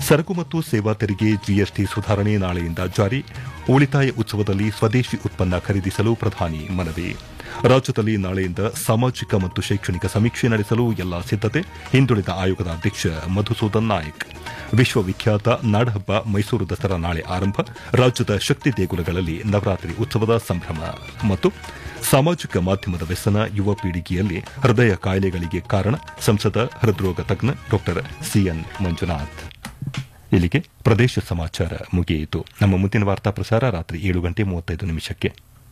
ಸರಕು ಮತ್ತು ಸೇವಾ ತೆರಿಗೆ ಜಿಎಸ್ಟಿ ಸುಧಾರಣೆ ನಾಳೆಯಿಂದ ಜಾರಿ ಉಳಿತಾಯ ಉತ್ಸವದಲ್ಲಿ ಸ್ವದೇಶಿ ಉತ್ಪನ್ನ ಖರೀದಿಸಲು ಪ್ರಧಾನಿ ಮನವಿ ರಾಜ್ಯದಲ್ಲಿ ನಾಳೆಯಿಂದ ಸಾಮಾಜಿಕ ಮತ್ತು ಶೈಕ್ಷಣಿಕ ಸಮೀಕ್ಷೆ ನಡೆಸಲು ಎಲ್ಲಾ ಸಿದ್ದತೆ ಹಿಂದುಳಿದ ಆಯೋಗದ ಅಧ್ಯಕ್ಷ ಮಧುಸೂದನ್ ನಾಯಕ್ ವಿಶ್ವವಿಖ್ಯಾತ ನಾಡಹಬ್ಬ ಮೈಸೂರು ದಸರಾ ನಾಳೆ ಆರಂಭ ರಾಜ್ಯದ ಶಕ್ತಿ ದೇಗುಲಗಳಲ್ಲಿ ನವರಾತ್ರಿ ಉತ್ಸವದ ಸಂಭ್ರಮ ಮತ್ತು ಸಾಮಾಜಿಕ ಮಾಧ್ಯಮದ ವ್ಯಸನ ಯುವ ಪೀಳಿಗೆಯಲ್ಲಿ ಹೃದಯ ಕಾಯಿಲೆಗಳಿಗೆ ಕಾರಣ ಸಂಸದ ಹೃದ್ರೋಗ ತಜ್ಞ ಡಾ ಸಿಎನ್ ಮಂಜುನಾಥ್ ಇಲ್ಲಿಗೆ ಪ್ರದೇಶ ಸಮಾಚಾರ ಮುಗಿಯಿತು ನಮ್ಮ ಮುಂದಿನ ವಾರ್ತಾ ಪ್ರಸಾರ ರಾತ್ರಿ ಏಳು ಗಂಟೆ ಮೂವತ್ತೈದು ನಿಮಿಷಕ್ಕೆ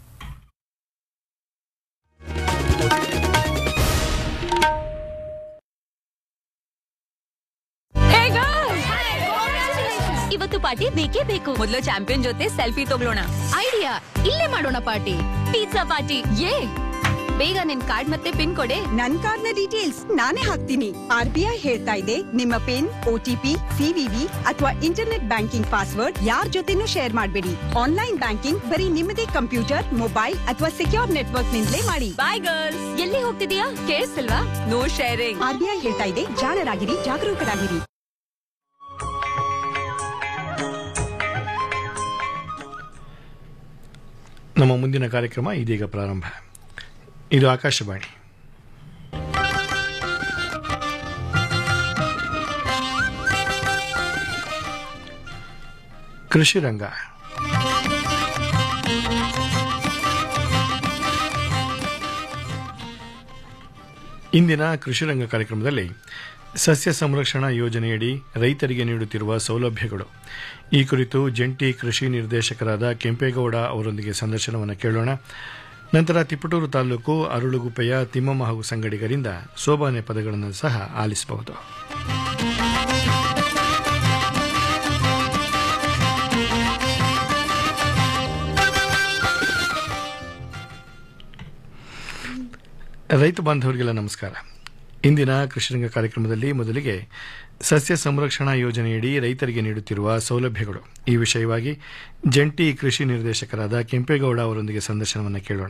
ಇವತ್ತು ಪಾರ್ಟಿ ಬೇಕೇ ಬೇಕು ಮೊದಲು ಚಾಂಪಿಯನ್ ಜೊತೆ ಸೆಲ್ಫಿ ತಗೊಳ್ಳೋಣ ಐಡಿಯಾ ಇಲ್ಲೇ ಮಾಡೋಣ ಪಾರ್ಟಿ ಪಿಜ್ಜಾ ಪಾರ್ಟಿ ಏ ಬೇಗ ನಿನ್ ಕಾರ್ಡ್ ಮತ್ತೆ ಪಿನ್ ಕೊಡೆ ನನ್ ಕಾರ್ಡ್ನ ಡೀಟೇಲ್ಸ್ ನಾನೇ ಹಾಕ್ತೀನಿ ಆರ್ ಬಿ ಐ ಹೇಳ್ತಾ ಇದೆ ನಿಮ್ಮ ಪಿನ್ ಒಟಿಪಿ ಸಿವಿವಿ ಅಥವಾ ಇಂಟರ್ನೆಟ್ ಬ್ಯಾಂಕಿಂಗ್ ಪಾಸ್ವರ್ಡ್ ಯಾರ್ ಜೊತೆನೂ ಶೇರ್ ಮಾಡಬೇಡಿ ಆನ್ಲೈನ್ ಬ್ಯಾಂಕಿಂಗ್ ಬರೀ ನಿಮ್ಮದೇ ಕಂಪ್ಯೂಟರ್ ಮೊಬೈಲ್ ಅಥವಾ ಸೆಕ್ಯೂರ್ ನೆಟ್ವರ್ಕ್ ನಿಂದಲೇ ಮಾಡಿ ಬಾಯ್ ಗರ್ಲ್ಸ್ ಎಲ್ಲಿ ಹೋಗ್ತಿದೀಯಾ ಕೇಳಿಸ್ತಿಲ್ವಾ no sharing R B I ಹೇಳ್ತಾ ಇದೆ ಜಾಣರಾಗಿರಿ ಜಾಗರೂಕರಾಗಿರಿ ನಮ್ಮ ಮುಂದಿನ ಕಾರ್ಯಕ್ರಮ ಇದೀಗ ಪ್ರಾರಂಭ ಇದು ಆಕಾಶವಾಣಿ ಕೃಷಿ ರಂಗ ಇಂದಿನ ಕೃಷಿ ರಂಗ ಕಾರ್ಯಕ್ರಮದಲ್ಲಿ ಸಸ್ಯ ಸಂರಕ್ಷಣಾ ಯೋಜನೆಯಡಿ ರೈತರಿಗೆ ನೀಡುತ್ತಿರುವ ಸೌಲಭ್ಯಗಳು ಈ ಕುರಿತು ಜಂಟಿ ಕೃಷಿ ನಿರ್ದೇಶಕರಾದ ಕೆಂಪೇಗೌಡ ಅವರೊಂದಿಗೆ ಸಂದರ್ಶನವನ್ನು ಕೇಳೋಣ ನಂತರ ತಿಪಟೂರು ತಾಲೂಕು ಅರುಳುಗುಪ್ಪೆಯ ತಿಮ್ಮಮ್ಮ ಹಾಗೂ ಸಂಗಡಿಗರಿಂದ ಸೋಬಾನೆ ಪದಗಳನ್ನು ಸಹ ಆಲಿಸಬಹುದು ರೈತ ಬಾಂಧವರಿಗೆಲ್ಲ ನಮಸ್ಕಾರ ಇಂದಿನ ಕೃಷಿರಂಗ ಕಾರ್ಯಕ್ರಮದಲ್ಲಿ ಮೊದಲಿಗೆ ಸಸ್ಯ ಸಂರಕ್ಷಣಾ ಯೋಜನೆಯಡಿ ರೈತರಿಗೆ ನೀಡುತ್ತಿರುವ ಸೌಲಭ್ಯಗಳು ಈ ವಿಷಯವಾಗಿ ಜಂಟಿ ಕೃಷಿ ನಿರ್ದೇಶಕರಾದ ಕೆಂಪೇಗೌಡ ಅವರೊಂದಿಗೆ ಸಂದರ್ಶನವನ್ನು ಕೇಳೋಣ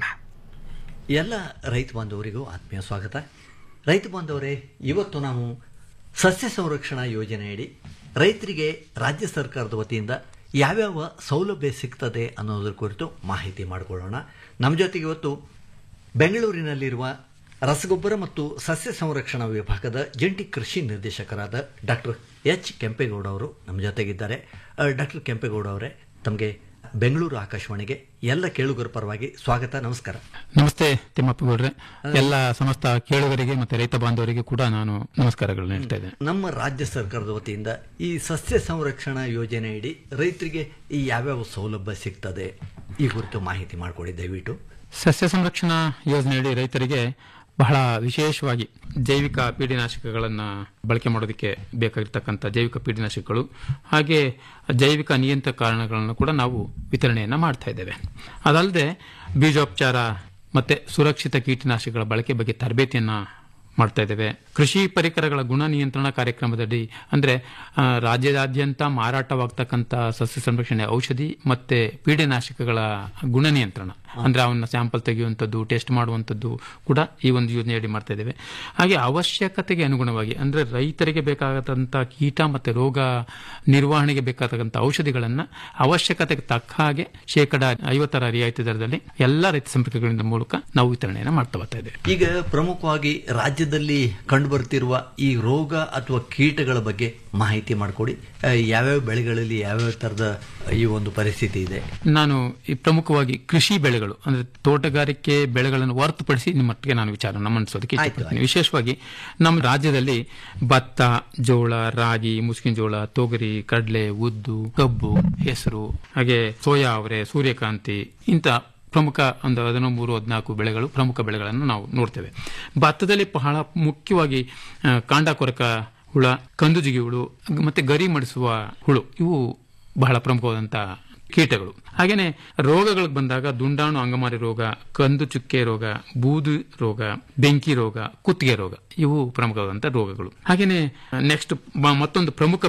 ಎಲ್ಲ ರೈತ ಬಾಂಧವರಿಗೂ ಆತ್ಮೀಯ ಸ್ವಾಗತ ರೈತ ಬಾಂಧವರೇ ಇವತ್ತು ನಾವು ಸಸ್ಯ ಸಂರಕ್ಷಣಾ ಯೋಜನೆಯಡಿ ರೈತರಿಗೆ ರಾಜ್ಯ ಸರ್ಕಾರದ ವತಿಯಿಂದ ಯಾವ್ಯಾವ ಸೌಲಭ್ಯ ಸಿಗ್ತದೆ ಅನ್ನೋದ್ರ ಕುರಿತು ಮಾಹಿತಿ ಮಾಡಿಕೊಳ್ಳೋಣ ನಮ್ಮ ಜೊತೆಗೆ ಇವತ್ತು ಬೆಂಗಳೂರಿನಲ್ಲಿರುವ ರಸಗೊಬ್ಬರ ಮತ್ತು ಸಸ್ಯ ಸಂರಕ್ಷಣಾ ವಿಭಾಗದ ಜಂಟಿ ಕೃಷಿ ನಿರ್ದೇಶಕರಾದ ಡಾಕ್ಟರ್ ಎಚ್ ಕೆಂಪೇಗೌಡ ಅವರು ನಮ್ಮ ಜೊತೆಗಿದ್ದಾರೆ ಡಾಕ್ಟರ್ ಕೆಂಪೇಗೌಡ ಅವರೇ ತಮಗೆ ಬೆಂಗಳೂರು ಆಕಾಶವಾಣಿಗೆ ಎಲ್ಲ ಕೇಳುಗರ ಪರವಾಗಿ ಸ್ವಾಗತ ನಮಸ್ಕಾರ ನಮಸ್ತೆ ತಿಮ್ಮಪ್ಪಗೌಡ್ರೆ ಎಲ್ಲ ಸಮಸ್ತ ಕೇಳುಗರಿಗೆ ಮತ್ತೆ ರೈತ ಬಾಂಧವರಿಗೆ ಕೂಡ ನಾನು ನಮಸ್ಕಾರಗಳು ನೀಡ್ತಾ ಇದ್ದೇನೆ ನಮ್ಮ ರಾಜ್ಯ ಸರ್ಕಾರದ ವತಿಯಿಂದ ಈ ಸಸ್ಯ ಸಂರಕ್ಷಣಾ ಯೋಜನೆಯಡಿ ರೈತರಿಗೆ ಈ ಯಾವ್ಯಾವ ಸೌಲಭ್ಯ ಸಿಗ್ತದೆ ಈ ಕುರಿತು ಮಾಹಿತಿ ಮಾಡಿಕೊಡಿ ದಯವಿಟ್ಟು ಸಸ್ಯ ಸಂರಕ್ಷಣಾ ಯೋಜನೆಯಡಿ ರೈತರಿಗೆ ಬಹಳ ವಿಶೇಷವಾಗಿ ಜೈವಿಕ ಪೀಡಿನಾಶಕಗಳನ್ನು ಬಳಕೆ ಮಾಡೋದಕ್ಕೆ ಬೇಕಾಗಿರ್ತಕ್ಕಂಥ ಜೈವಿಕ ಪೀಡಿನಾಶಕಗಳು ಹಾಗೆ ಜೈವಿಕ ನಿಯಂತ್ರಣ ಕಾರಣಗಳನ್ನು ಕೂಡ ನಾವು ವಿತರಣೆಯನ್ನು ಮಾಡ್ತಾ ಇದ್ದೇವೆ ಅದಲ್ಲದೆ ಬೀಜೋಪಚಾರ ಮತ್ತೆ ಸುರಕ್ಷಿತ ಕೀಟನಾಶಕಗಳ ಬಳಕೆ ಬಗ್ಗೆ ತರಬೇತಿಯನ್ನು ಮಾಡ್ತಾ ಇದ್ದೇವೆ ಕೃಷಿ ಪರಿಕರಗಳ ಗುಣ ನಿಯಂತ್ರಣ ಕಾರ್ಯಕ್ರಮದಡಿ ಅಂದ್ರೆ ಆ, ರಾಜ್ಯದಾದ್ಯಂತ ಮಾರಾಟವಾಗ್ತಕ್ಕಂಥ ಸಸ್ಯ ಸಂರಕ್ಷಣೆ ಔಷಧಿ ಮತ್ತೆ ಪೀಡನಾಶಕಗಳ ಗುಣ ನಿಯಂತ್ರಣ ಅಂದ್ರೆ ಅವನ್ನ ಸ್ಯಾಂಪಲ್ ತೆಗೆಯುವಂಥದ್ದು ಟೆಸ್ಟ್ ಮಾಡುವಂಥದ್ದು ಕೂಡ ಈ ಒಂದು ಯೋಜನೆಯಡಿ ಮಾಡ್ತಾ ಇದ್ದೇವೆ ಹಾಗೆ ಅವಶ್ಯಕತೆಗೆ ಅನುಗುಣವಾಗಿ ಅಂದ್ರೆ ರೈತರಿಗೆ ಬೇಕಾಗತಕ್ಕಂಥ ಕೀಟ ಮತ್ತೆ ರೋಗ ನಿರ್ವಹಣೆಗೆ ಬೇಕಾಗತಕ್ಕಂಥ ಔಷಧಿಗಳನ್ನ ಅವಶ್ಯಕತೆಗೆ ತಕ್ಕ ಹಾಗೆ ಶೇಕಡ ಐವತ್ತರ ರಿಯಾಯಿತಿ ದರದಲ್ಲಿ ಎಲ್ಲ ರೈತ ಸಂಪರ್ಕಗಳಿಂದ ಮೂಲಕ ನಾವು ವಿತರಣೆಯನ್ನು ಮಾಡ್ತಾ ಬರ್ತಾ ಇದ್ದೇವೆ ಈಗ ಪ್ರಮುಖವಾಗಿ ರಾಜ್ಯದಲ್ಲಿ ಕಂಡುಬರ್ತಿರುವ ಈ ರೋಗ ಅಥವಾ ಕೀಟಗಳ ಬಗ್ಗೆ ಮಾಹಿತಿ ಮಾಡಿಕೊಡಿ ಆ, ಯಾವ್ಯಾವ ಬೆಳೆಗಳಲ್ಲಿ ಯಾವ್ಯಾವ ತರದ ಈ ಒಂದು ಪರಿಸ್ಥಿತಿ ಇದೆ ನಾನು ಈ ಪ್ರಮುಖವಾಗಿ ಕೃಷಿ ಬೆಳೆಗಳು ಅಂದ್ರೆ ತೋಟಗಾರಿಕೆ ಬೆಳೆಗಳನ್ನು ಹೊರತುಪಡಿಸಿ ನಿಮ್ಮೊಟ್ಟಿಗೆ ನಾನು ವಿಚಾರವನ್ನು ಮಂಡಿಸೋದಕ್ಕೆ ಆಯ್ತು, ಇಷ್ಟಪಡ್ತೀನಿ ವಿಶೇಷವಾಗಿ ನಮ್ಮ ರಾಜ್ಯದಲ್ಲಿ ಭತ್ತ ಜೋಳ ರಾಗಿ ಮುಸ್ಕಿನ ಜೋಳ ತೊಗರಿ ಕಡಲೆ ಉದ್ದು ಕಬ್ಬು ಹೆಸರು ಹಾಗೆ ಸೋಯಾ ಅವರೆ ಸೂರ್ಯಕಾಂತಿ ಇಂಥ ಪ್ರಮುಖ ಒಂದು ಹದಿನೊ ಮೂರು ಹದಿನಾಲ್ಕು ಬೆಳೆಗಳು ಪ್ರಮುಖ ಬೆಳೆಗಳನ್ನು ನಾವು ನೋಡ್ತೇವೆ ಭತ್ತದಲ್ಲಿ ಬಹಳ ಮುಖ್ಯವಾಗಿ ಆ, ಕಾಂಡ ಕೊರಕ ಹುಳ ಕಂದುಜಿಗಿ ಹುಳು ಮತ್ತೆ ಗರಿ ಮಡಿಸುವ ಹುಳು ಇವು ಬಹಳ ಪ್ರಮುಖವಾದಂತಹ ಕೀಟಗಳು ಹಾಗೇನೆ ರೋಗಗಳಿಗೆ ಬಂದಾಗ ದುಂಡಾಣು ಅಂಗಮಾರಿ ರೋಗ ಕಂದು ಚುಕ್ಕೆ ರೋಗ ಬೂದು ರೋಗ ಬೆಂಕಿ ರೋಗ ಕುತ್ತಿಗೆ ರೋಗ ಇವು ಪ್ರಮುಖವಾದಂತಹ ರೋಗಗಳು ಹಾಗೇನೆ ನೆಕ್ಸ್ಟ್ ಮತ್ತೊಂದು ಪ್ರಮುಖ ಬೆಳೆ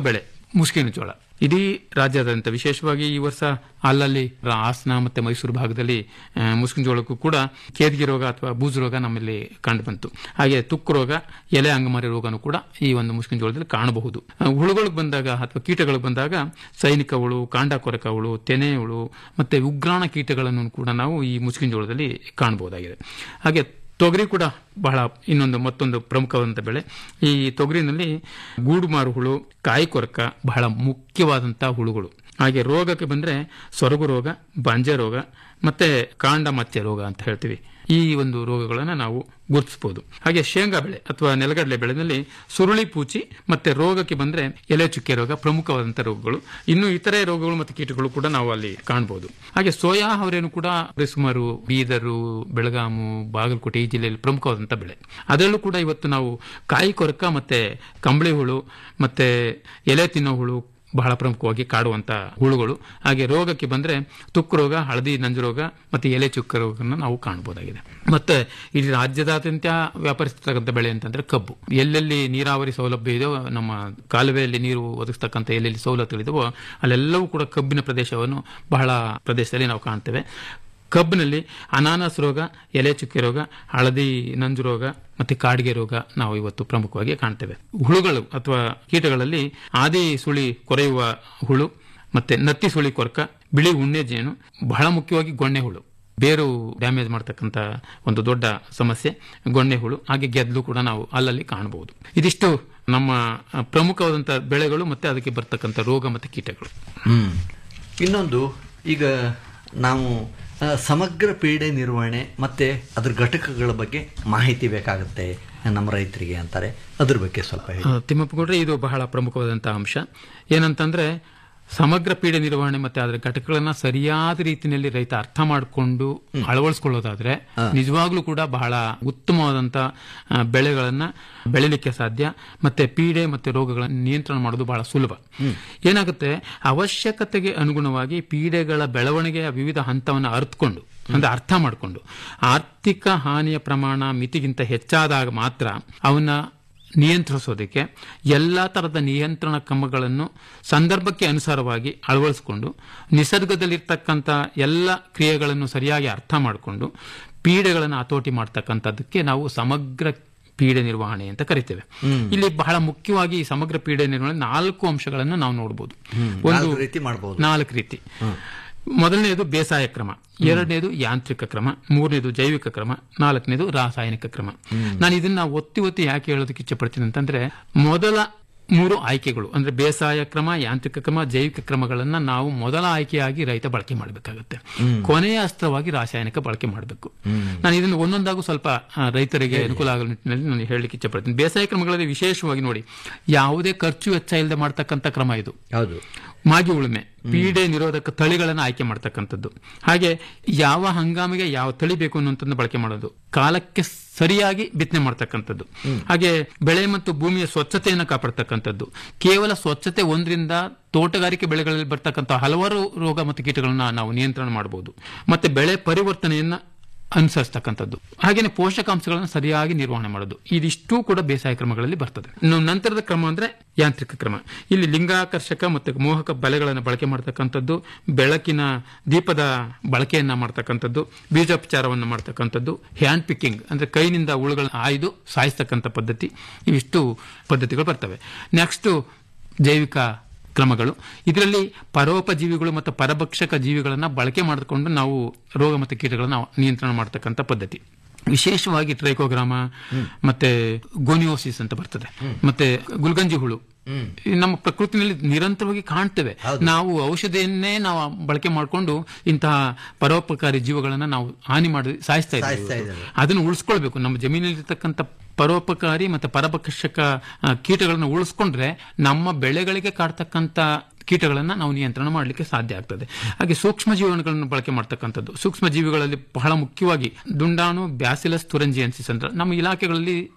ಮುಸ್ಕಿನ ಜೋಳ ಇಡೀ ರಾಜ್ಯಾದ್ಯಂತ ವಿಶೇಷವಾಗಿ ಈ ವರ್ಷ ಅಲ್ಲಲ್ಲಿ ಹಾಸನ ಮತ್ತೆ ಮೈಸೂರು ಭಾಗದಲ್ಲಿ ಆ, ಮುಸ್ಕಿನ ಜೋಳಕ್ಕೂ ಕೂಡ ಕೇದಿಗೆ ರೋಗ ಅಥವಾ ಬೂಜು ರೋಗ ನಮ್ಮಲ್ಲಿ ಕಂಡು ಬಂತು ಹಾಗೆ ತುಕ್ಕು ರೋಗ ಎಲೆ ಅಂಗಮಾರಿ ರೋಗನೂ ಕೂಡ ಈ ಒಂದು ಮುಸ್ಕಿನ ಜೋಳದಲ್ಲಿ ಕಾಣಬಹುದು ಆ, ಹುಳುಗಳಿಗೆ ಬಂದಾಗ ಅಥವಾ ಕೀಟಗಳಿಗೆ ಬಂದಾಗ ಸೈನಿಕ ಹುಳು ಕಾಂಡ ಕೊರಕ ಹುಳು ತೆನೆ ಹುಳು ಮತ್ತೆ ಉಗ್ರಾಣ ಕೀಟಗಳನ್ನು ಕೂಡ ನಾವು ಈ ಮುಸ್ಕಿನ ಜೋಳದಲ್ಲಿ ಕಾಣಬಹುದಾಗಿದೆ ಹಾಗೆ ತೊಗರಿ ಕೂಡ ಬಹಳ ಇನ್ನೊಂದು ಮತ್ತೊಂದು ಪ್ರಮುಖವಾದಂಥ ಬೆಳೆ ಈ ತೊಗರಿನಲ್ಲಿ ಗೂಡುಮಾರು ಹುಳು ಕಾಯಿ ಕೊರಕ ಬಹಳ ಮುಖ್ಯವಾದಂಥ ಹುಳುಗಳು ಹಾಗೆ ರೋಗಕ್ಕೆ ಬಂದರೆ ಸೊರಗು ರೋಗ ಬಂಜೆ ರೋಗ ಮತ್ತೆ ಕಾಂಡ ಮಚ್ಚೆ ರೋಗ ಅಂತ ಹೇಳ್ತೀವಿ ಈ ಒಂದು ರೋಗಗಳನ್ನು ನಾವು ಗುರುತಿಸಬಹುದು ಹಾಗೆ ಶೇಂಗಾ ಬೆಳೆ ಅಥವಾ ನೆಲಗಡಲೆ ಬೆಳೆನಲ್ಲಿ ಸುರುಳಿ ಪೂಚಿ ಮತ್ತೆ ರೋಗಕ್ಕೆ ಬಂದ್ರೆ ಎಲೆ ಚುಕ್ಕೆ ರೋಗ ಪ್ರಮುಖವಾದಂತಹ ರೋಗಗಳು ಇನ್ನು ಇತರೆ ರೋಗಗಳು ಮತ್ತು ಕೀಟಗಳು ಕೂಡ ನಾವು ಅಲ್ಲಿ ಕಾಣಬಹುದು ಹಾಗೆ ಸೋಯಾ ಅವರೇನು ಕೂಡ ಸುಮಾರು ಬೀದರು ಬೆಳಗಾಮು ಬಾಗಲಕೋಟೆ ಈ ಜಿಲ್ಲೆಯಲ್ಲಿ ಪ್ರಮುಖವಾದಂತಹ ಬೆಳೆ ಅದರಲ್ಲೂ ಕೂಡ ಇವತ್ತು ನಾವು ಕಾಯಿ ಕೊರಕ ಮತ್ತೆ ಕಂಬಳಿ ಹುಳು ಮತ್ತೆ ಎಲೆ ತಿನ್ನೋ ಹುಳು ಬಹಳ ಪ್ರಮುಖವಾಗಿ ಕಾಡುವಂತ ಹುಳುಗಳು ಹಾಗೆ ರೋಗಕ್ಕೆ ಬಂದ್ರೆ ತುಕ್ಕು ರೋಗ ಹಳದಿ ನಂಜು ರೋಗ ಮತ್ತೆ ಎಲೆ ಚುಕ್ಕ ರೋಗವನ್ನು ನಾವು ಕಾಣಬಹುದಾಗಿದೆ ಮತ್ತೆ ಇಡೀ ರಾಜ್ಯದಾದ್ಯಂತ ವ್ಯಾಪರಿಸತಕ್ಕಂಥ ಬೆಳೆ ಅಂತಂದ್ರೆ ಕಬ್ಬು ಎಲ್ಲೆಲ್ಲಿ ನೀರಾವರಿ ಸೌಲಭ್ಯ ಇದೆಯೋ ನಮ್ಮ ಕಾಲುವೆಯಲ್ಲಿ ನೀರು ಒದಗಿಸ್ತಕ್ಕಂಥ ಎಲ್ಲೆಲ್ಲಿ ಸವಲತ್ತುಗಳಿದವೋ ಅಲ್ಲೆಲ್ಲವೂ ಕೂಡ ಕಬ್ಬಿನ ಪ್ರದೇಶವನ್ನು ಬಹಳ ಪ್ರದೇಶದಲ್ಲಿ ನಾವು ಕಾಣ್ತೇವೆ ಕಬ್ಬಿನಲ್ಲಿ ಅನಾನಸ್ ರೋಗ ಎಲೆ ಚುಕ್ಕೆ ರೋಗ ಹಳದಿ ನಂಜು ರೋಗ ಮತ್ತೆ ಕಾಡಿಗೆ ರೋಗ ನಾವು ಇವತ್ತು ಪ್ರಮುಖವಾಗಿ ಕಾಣ್ತೇವೆ ಹುಳುಗಳು ಅಥವಾ ಕೀಟಗಳಲ್ಲಿ ಆದಿ ಸುಳಿ ಕೊರೆಯುವ ಹುಳು ಮತ್ತೆ ನತ್ತಿ ಸುಳಿ ಕೊರಕ ಬಿಳಿ ಉಣ್ಣೆ ಜೇನು ಬಹಳ ಮುಖ್ಯವಾಗಿ ಗೊಣ್ಣೆ ಹುಳು ಬೇರು ಡ್ಯಾಮೇಜ್ ಮಾಡ್ತಕ್ಕಂಥ ಒಂದು ದೊಡ್ಡ ಸಮಸ್ಯೆ ಗೊಣ್ಣೆ ಹುಳು ಹಾಗೆ ಗೆದ್ಲು ಕೂಡ ನಾವು ಅಲ್ಲಲ್ಲಿ ಕಾಣಬಹುದು ಇದಿಷ್ಟು ನಮ್ಮ ಅಹ್, ಪ್ರಮುಖವಾದಂತಹ ಬೆಳೆಗಳು ಮತ್ತೆ ಅದಕ್ಕೆ ಬರ್ತಕ್ಕಂಥ ರೋಗ ಮತ್ತೆ ಕೀಟಗಳು ಹ್ಮ್ ಇನ್ನೊಂದು ಈಗ ನಾವು ಆ, ಸಮಗ್ರ ಪೀಡೆ ನಿರ್ವಹಣೆ ಮತ್ತೆ ಅದ್ರ ಘಟಕಗಳ ಬಗ್ಗೆ ಮಾಹಿತಿ ಬೇಕಾಗುತ್ತೆ ನಮ್ಮ ರೈತರಿಗೆ ಅಂತಾರೆ ಅದ್ರ ಬಗ್ಗೆ ಸ್ವಲ್ಪ ಹೇಳಿ ಆ, ತಿಮ್ಮಪ್ಪ ಗೌಡ್ರೆ ಇದು ಬಹಳ ಪ್ರಮುಖವಾದಂತಹ ಅಂಶ ಏನಂತಂದ್ರೆ ಸಮಗ್ರ ಪೀಡೆ ನಿರ್ವಹಣೆ ಮತ್ತೆ ಅದರ ಘಟಕಗಳನ್ನ ಸರಿಯಾದ ರೀತಿಯಲ್ಲಿ ರೈತ ಅರ್ಥ ಮಾಡಿಕೊಂಡು ಅಳವಡಿಸ್ಕೊಳ್ಳೋದಾದ್ರೆ ನಿಜವಾಗ್ಲೂ ಕೂಡ ಬಹಳ ಉತ್ತಮವಾದಂತ ಆ, ಬೆಳೆಗಳನ್ನ ಬೆಳಿಲಿಕ್ಕೆ ಸಾಧ್ಯ ಮತ್ತೆ ಪೀಡೆ ಮತ್ತೆ ರೋಗಗಳನ್ನ ನಿಯಂತ್ರಣ ಮಾಡೋದು ಬಹಳ ಸುಲಭ ಏನಾಗುತ್ತೆ ಅವಶ್ಯಕತೆಗೆ ಅನುಗುಣವಾಗಿ ಪೀಡೆಗಳ ಬೆಳವಣಿಗೆಯ ವಿವಿಧ ಹಂತವನ್ನು ಅರ್ಥಕೊಂಡು ಅಂದ್ರೆ ಅರ್ಥ ಮಾಡಿಕೊಂಡು ಆರ್ಥಿಕ ಹಾನಿಯ ಪ್ರಮಾಣ ಮಿತಿಗಿಂತ ಹೆಚ್ಚಾದಾಗ ಮಾತ್ರ ಅವನ್ನ ನಿಯಂತ್ರಿಸೋದಕ್ಕೆ ಎಲ್ಲ ತರದ ನಿಯಂತ್ರಣ ಕ್ರಮಗಳನ್ನು ಸಂದರ್ಭಕ್ಕೆ ಅನುಸಾರವಾಗಿ ಅಳವಡಿಸಿಕೊಂಡು ನಿಸರ್ಗದಲ್ಲಿರ್ತಕ್ಕಂಥ ಎಲ್ಲ ಕ್ರಿಯೆಗಳನ್ನು ಸರಿಯಾಗಿ ಅರ್ಥ ಮಾಡಿಕೊಂಡು ಪೀಡೆಗಳನ್ನು ಹತೋಟಿ ಮಾಡ್ತಕ್ಕಂಥದ್ದಕ್ಕೆ ನಾವು ಸಮಗ್ರ ಪೀಡೆ ನಿರ್ವಹಣೆ ಅಂತ ಕರಿತೇವೆ ಇಲ್ಲಿ ಬಹಳ ಮುಖ್ಯವಾಗಿ ಈ ಸಮಗ್ರ ಪೀಡೆ ನಿರ್ವಹಣೆ ನಾಲ್ಕು ಅಂಶಗಳನ್ನು ನಾವು ನೋಡಬಹುದು ನಾಲ್ಕು ರೀತಿ ಮಾಡ್ಬೋದು. ನಾಲ್ಕು ರೀತಿ ಮೊದಲನೇದು ಬೇಸಾಯ ಕ್ರಮ ಎರಡನೇದು ಯಾಂತ್ರಿಕ ಕ್ರಮ ಮೂರನೇದು ಜೈವಿಕ ಕ್ರಮ ನಾಲ್ಕನೇದು ರಾಸಾಯನಿಕ ಕ್ರಮ ನಾನು ಇದನ್ನ ಒತ್ತಿ ಒತ್ತಿ ಯಾಕೆ ಹೇಳೋದಕ್ಕೆ ಇಚ್ಛಪಡ್ತೀನಿ ಅಂತಂದ್ರೆ ಮೊದಲ ಮೂರು ಆಯ್ಕೆಗಳು ಅಂದ್ರೆ ಬೇಸಾಯ ಕ್ರಮ ಯಾಂತ್ರಿಕ ಕ್ರಮ ಜೈವಿಕ ಕ್ರಮಗಳನ್ನ ನಾವು ಮೊದಲ ಆಯ್ಕೆಯಾಗಿ ರೈತ ಬಳಕೆ ಮಾಡಬೇಕಾಗುತ್ತೆ ಕೊನೆಯ ಅಸ್ತ್ರವಾಗಿ ರಾಸಾಯನಿಕ ಬಳಕೆ ಮಾಡಬೇಕು ನಾನು ಇದನ್ನು ಒಂದೊಂದಾಗೂ ಸ್ವಲ್ಪ ಆ, ರೈತರಿಗೆ ಅನುಕೂಲ ಆಗೋ ನಿಟ್ಟಿನಲ್ಲಿ ನಾನು ಹೇಳಲಿಕ್ಕೆ ಇಚ್ಛಪಡ್ತೀನಿ ಬೇಸಾಯ ಕ್ರಮಗಳಲ್ಲಿ ವಿಶೇಷವಾಗಿ ನೋಡಿ ಯಾವುದೇ ಖರ್ಚು ವೆಚ್ಚ ಇಲ್ಲದೆ ಮಾಡ್ತಕ್ಕಂಥ ಕ್ರಮ ಇದು ಹೌದು ಮಾಗಿ ಉಳುಮೆ ಪೀಡೆ ನಿರೋಧಕ ತಳಿಗಳನ್ನು ಆಯ್ಕೆ ಮಾಡ್ತಕ್ಕಂಥದ್ದು ಹಾಗೆ ಯಾವ ಹಂಗಾಮಿಗೆ ಯಾವ ತಳಿ ಬೇಕು ಅನ್ನುವಂಥದ್ದು ಬಳಕೆ ಮಾಡೋದು ಕಾಲಕ್ಕೆ ಸರಿಯಾಗಿ ಬಿತ್ತನೆ ಮಾಡ್ತಕ್ಕಂಥದ್ದು ಹಾಗೆ ಬೆಳೆ ಮತ್ತು ಭೂಮಿಯ ಸ್ವಚ್ಛತೆಯನ್ನು ಕಾಪಾಡ್ತಕ್ಕಂಥದ್ದು ಕೇವಲ ಸ್ವಚ್ಛತೆ ಒಂದರಿಂದ ತೋಟಗಾರಿಕೆ ಬೆಳೆಗಳಲ್ಲಿ ಬರ್ತಕ್ಕಂಥ ಹಲವಾರು ರೋಗ ಮತ್ತು ಕೀಟಗಳನ್ನ ನಾವು ನಿಯಂತ್ರಣ ಮಾಡಬಹುದು ಮತ್ತೆ ಬೆಳೆ ಪರಿವರ್ತನೆಯನ್ನ ಅನುಸರಿಸ್ತಕ್ಕಂಥದ್ದು ಹಾಗೇನೆ ಪೋಷಕಾಂಶಗಳನ್ನು ಸರಿಯಾಗಿ ನಿರ್ವಹಣೆ ಮಾಡೋದು ಇದಿಷ್ಟೂ ಕೂಡ ಬೇಸಾಯ ಕ್ರಮಗಳಲ್ಲಿ ಬರ್ತದೆ ಇನ್ನು ನಂತರದ ಕ್ರಮ ಅಂದ್ರೆ ಯಾಂತ್ರಿಕ ಕ್ರಮ ಇಲ್ಲಿ ಲಿಂಗಾಕರ್ಷಕ ಮತ್ತು ಮೋಹಕ ಬಲೆಗಳನ್ನು ಬಳಕೆ ಮಾಡ್ತಕ್ಕಂಥದ್ದು ಬೆಳಕಿನ ದೀಪದ ಬಳಕೆಯನ್ನ ಮಾಡ್ತಕ್ಕಂಥದ್ದು ಬೀಜೋಪಚಾರವನ್ನು ಮಾಡ್ತಕ್ಕಂಥದ್ದು ಹ್ಯಾಂಡ್ ಪಿಕ್ಕಿಂಗ್ ಅಂದ್ರೆ ಕೈನಿಂದ ಹುಳುಗಳನ್ನ ಆಯ್ದು ಸಾಯಿಸ್ತಕ್ಕಂಥ ಪದ್ಧತಿ ಇವಿಷ್ಟು ಪದ್ಧತಿಗಳು ಬರ್ತವೆ ನೆಕ್ಸ್ಟ್ ಜೈವಿಕ ಕ್ರಮಗಳು ಇದರಲ್ಲಿ ಪರೋಪಜೀವಿಗಳು ಮತ್ತು ಪರಭಕ್ಷಕ ಜೀವಿಗಳನ್ನ ಬಳಕೆ ಮಾಡಿಕೊಂಡು ನಾವು ರೋಗ ಮತ್ತು ಕೀಟಗಳನ್ನ ನಿಯಂತ್ರಣ ಮಾಡತಕ್ಕಂಥ ಪದ್ಧತಿ ವಿಶೇಷವಾಗಿ ಟ್ರೈಕೋಗ್ರಾಮ ಮತ್ತೆ ಗೋನಿಯೋಸಿಸ್ ಅಂತ ಬರ್ತದೆ ಮತ್ತೆ ಗುಲ್ಗಂಜಿ ಹುಳು ಈ ನಮ್ಮ ಪ್ರಕೃತಿನಲ್ಲಿ ನಿರಂತರವಾಗಿ ಕಾಣ್ತೇವೆ ನಾವು ಔಷಧಿಯನ್ನೇ ನಾವು ಬಳಕೆ ಮಾಡಿಕೊಂಡು ಇಂತಹ ಪರೋಪಕಾರಿ ಜೀವಗಳನ್ನ ನಾವು ಹಾನಿ ಮಾಡಿ ಸಾಯಿಸ್ತಾ ಸಾಯಿಸ್ತಾ ಇದ್ದೇವೆ ಇದ್ದೇವೆ. ಅದನ್ನು ಉಳಿಸ್ಕೊಳ್ಬೇಕು ನಮ್ಮ ಜಮೀನಲ್ಲಿರ್ತಕ್ಕಂಥ ಪರೋಪಕಾರಿ ಮತ್ತು ಪರಭಕ್ಷಕ ಆ, ಕೀಟಗಳನ್ನು ಉಳಿಸ್ಕೊಂಡ್ರೆ ನಮ್ಮ ಬೆಳೆಗಳಿಗೆ ಕಾಡ್ತಕ್ಕಂಥ ಕೀಟಗಳನ್ನ ನಾವು ನಿಯಂತ್ರಣ ಮಾಡಲಿಕ್ಕೆ ಸಾಧ್ಯ ಆಗ್ತದೆ ಹಾಗೆ ಸೂಕ್ಷ್ಮ ಜೀವನಗಳನ್ನು ಬಳಕೆ ಮಾಡ್ತಕ್ಕಂಥದ್ದು ಸೂಕ್ಷ್ಮ ಜೀವಿಗಳಲ್ಲಿ ಬಹಳ ಮುಖ್ಯವಾಗಿ ದುಂಡಾಣು ಬ್ಯಾಸಿಲಸ್ ತುರಂಜಿಯನ್ಸಿಸ್ ಅಂತ ನಮ್ಮ ಇಲಾಖೆಗಳಲ್ಲಿ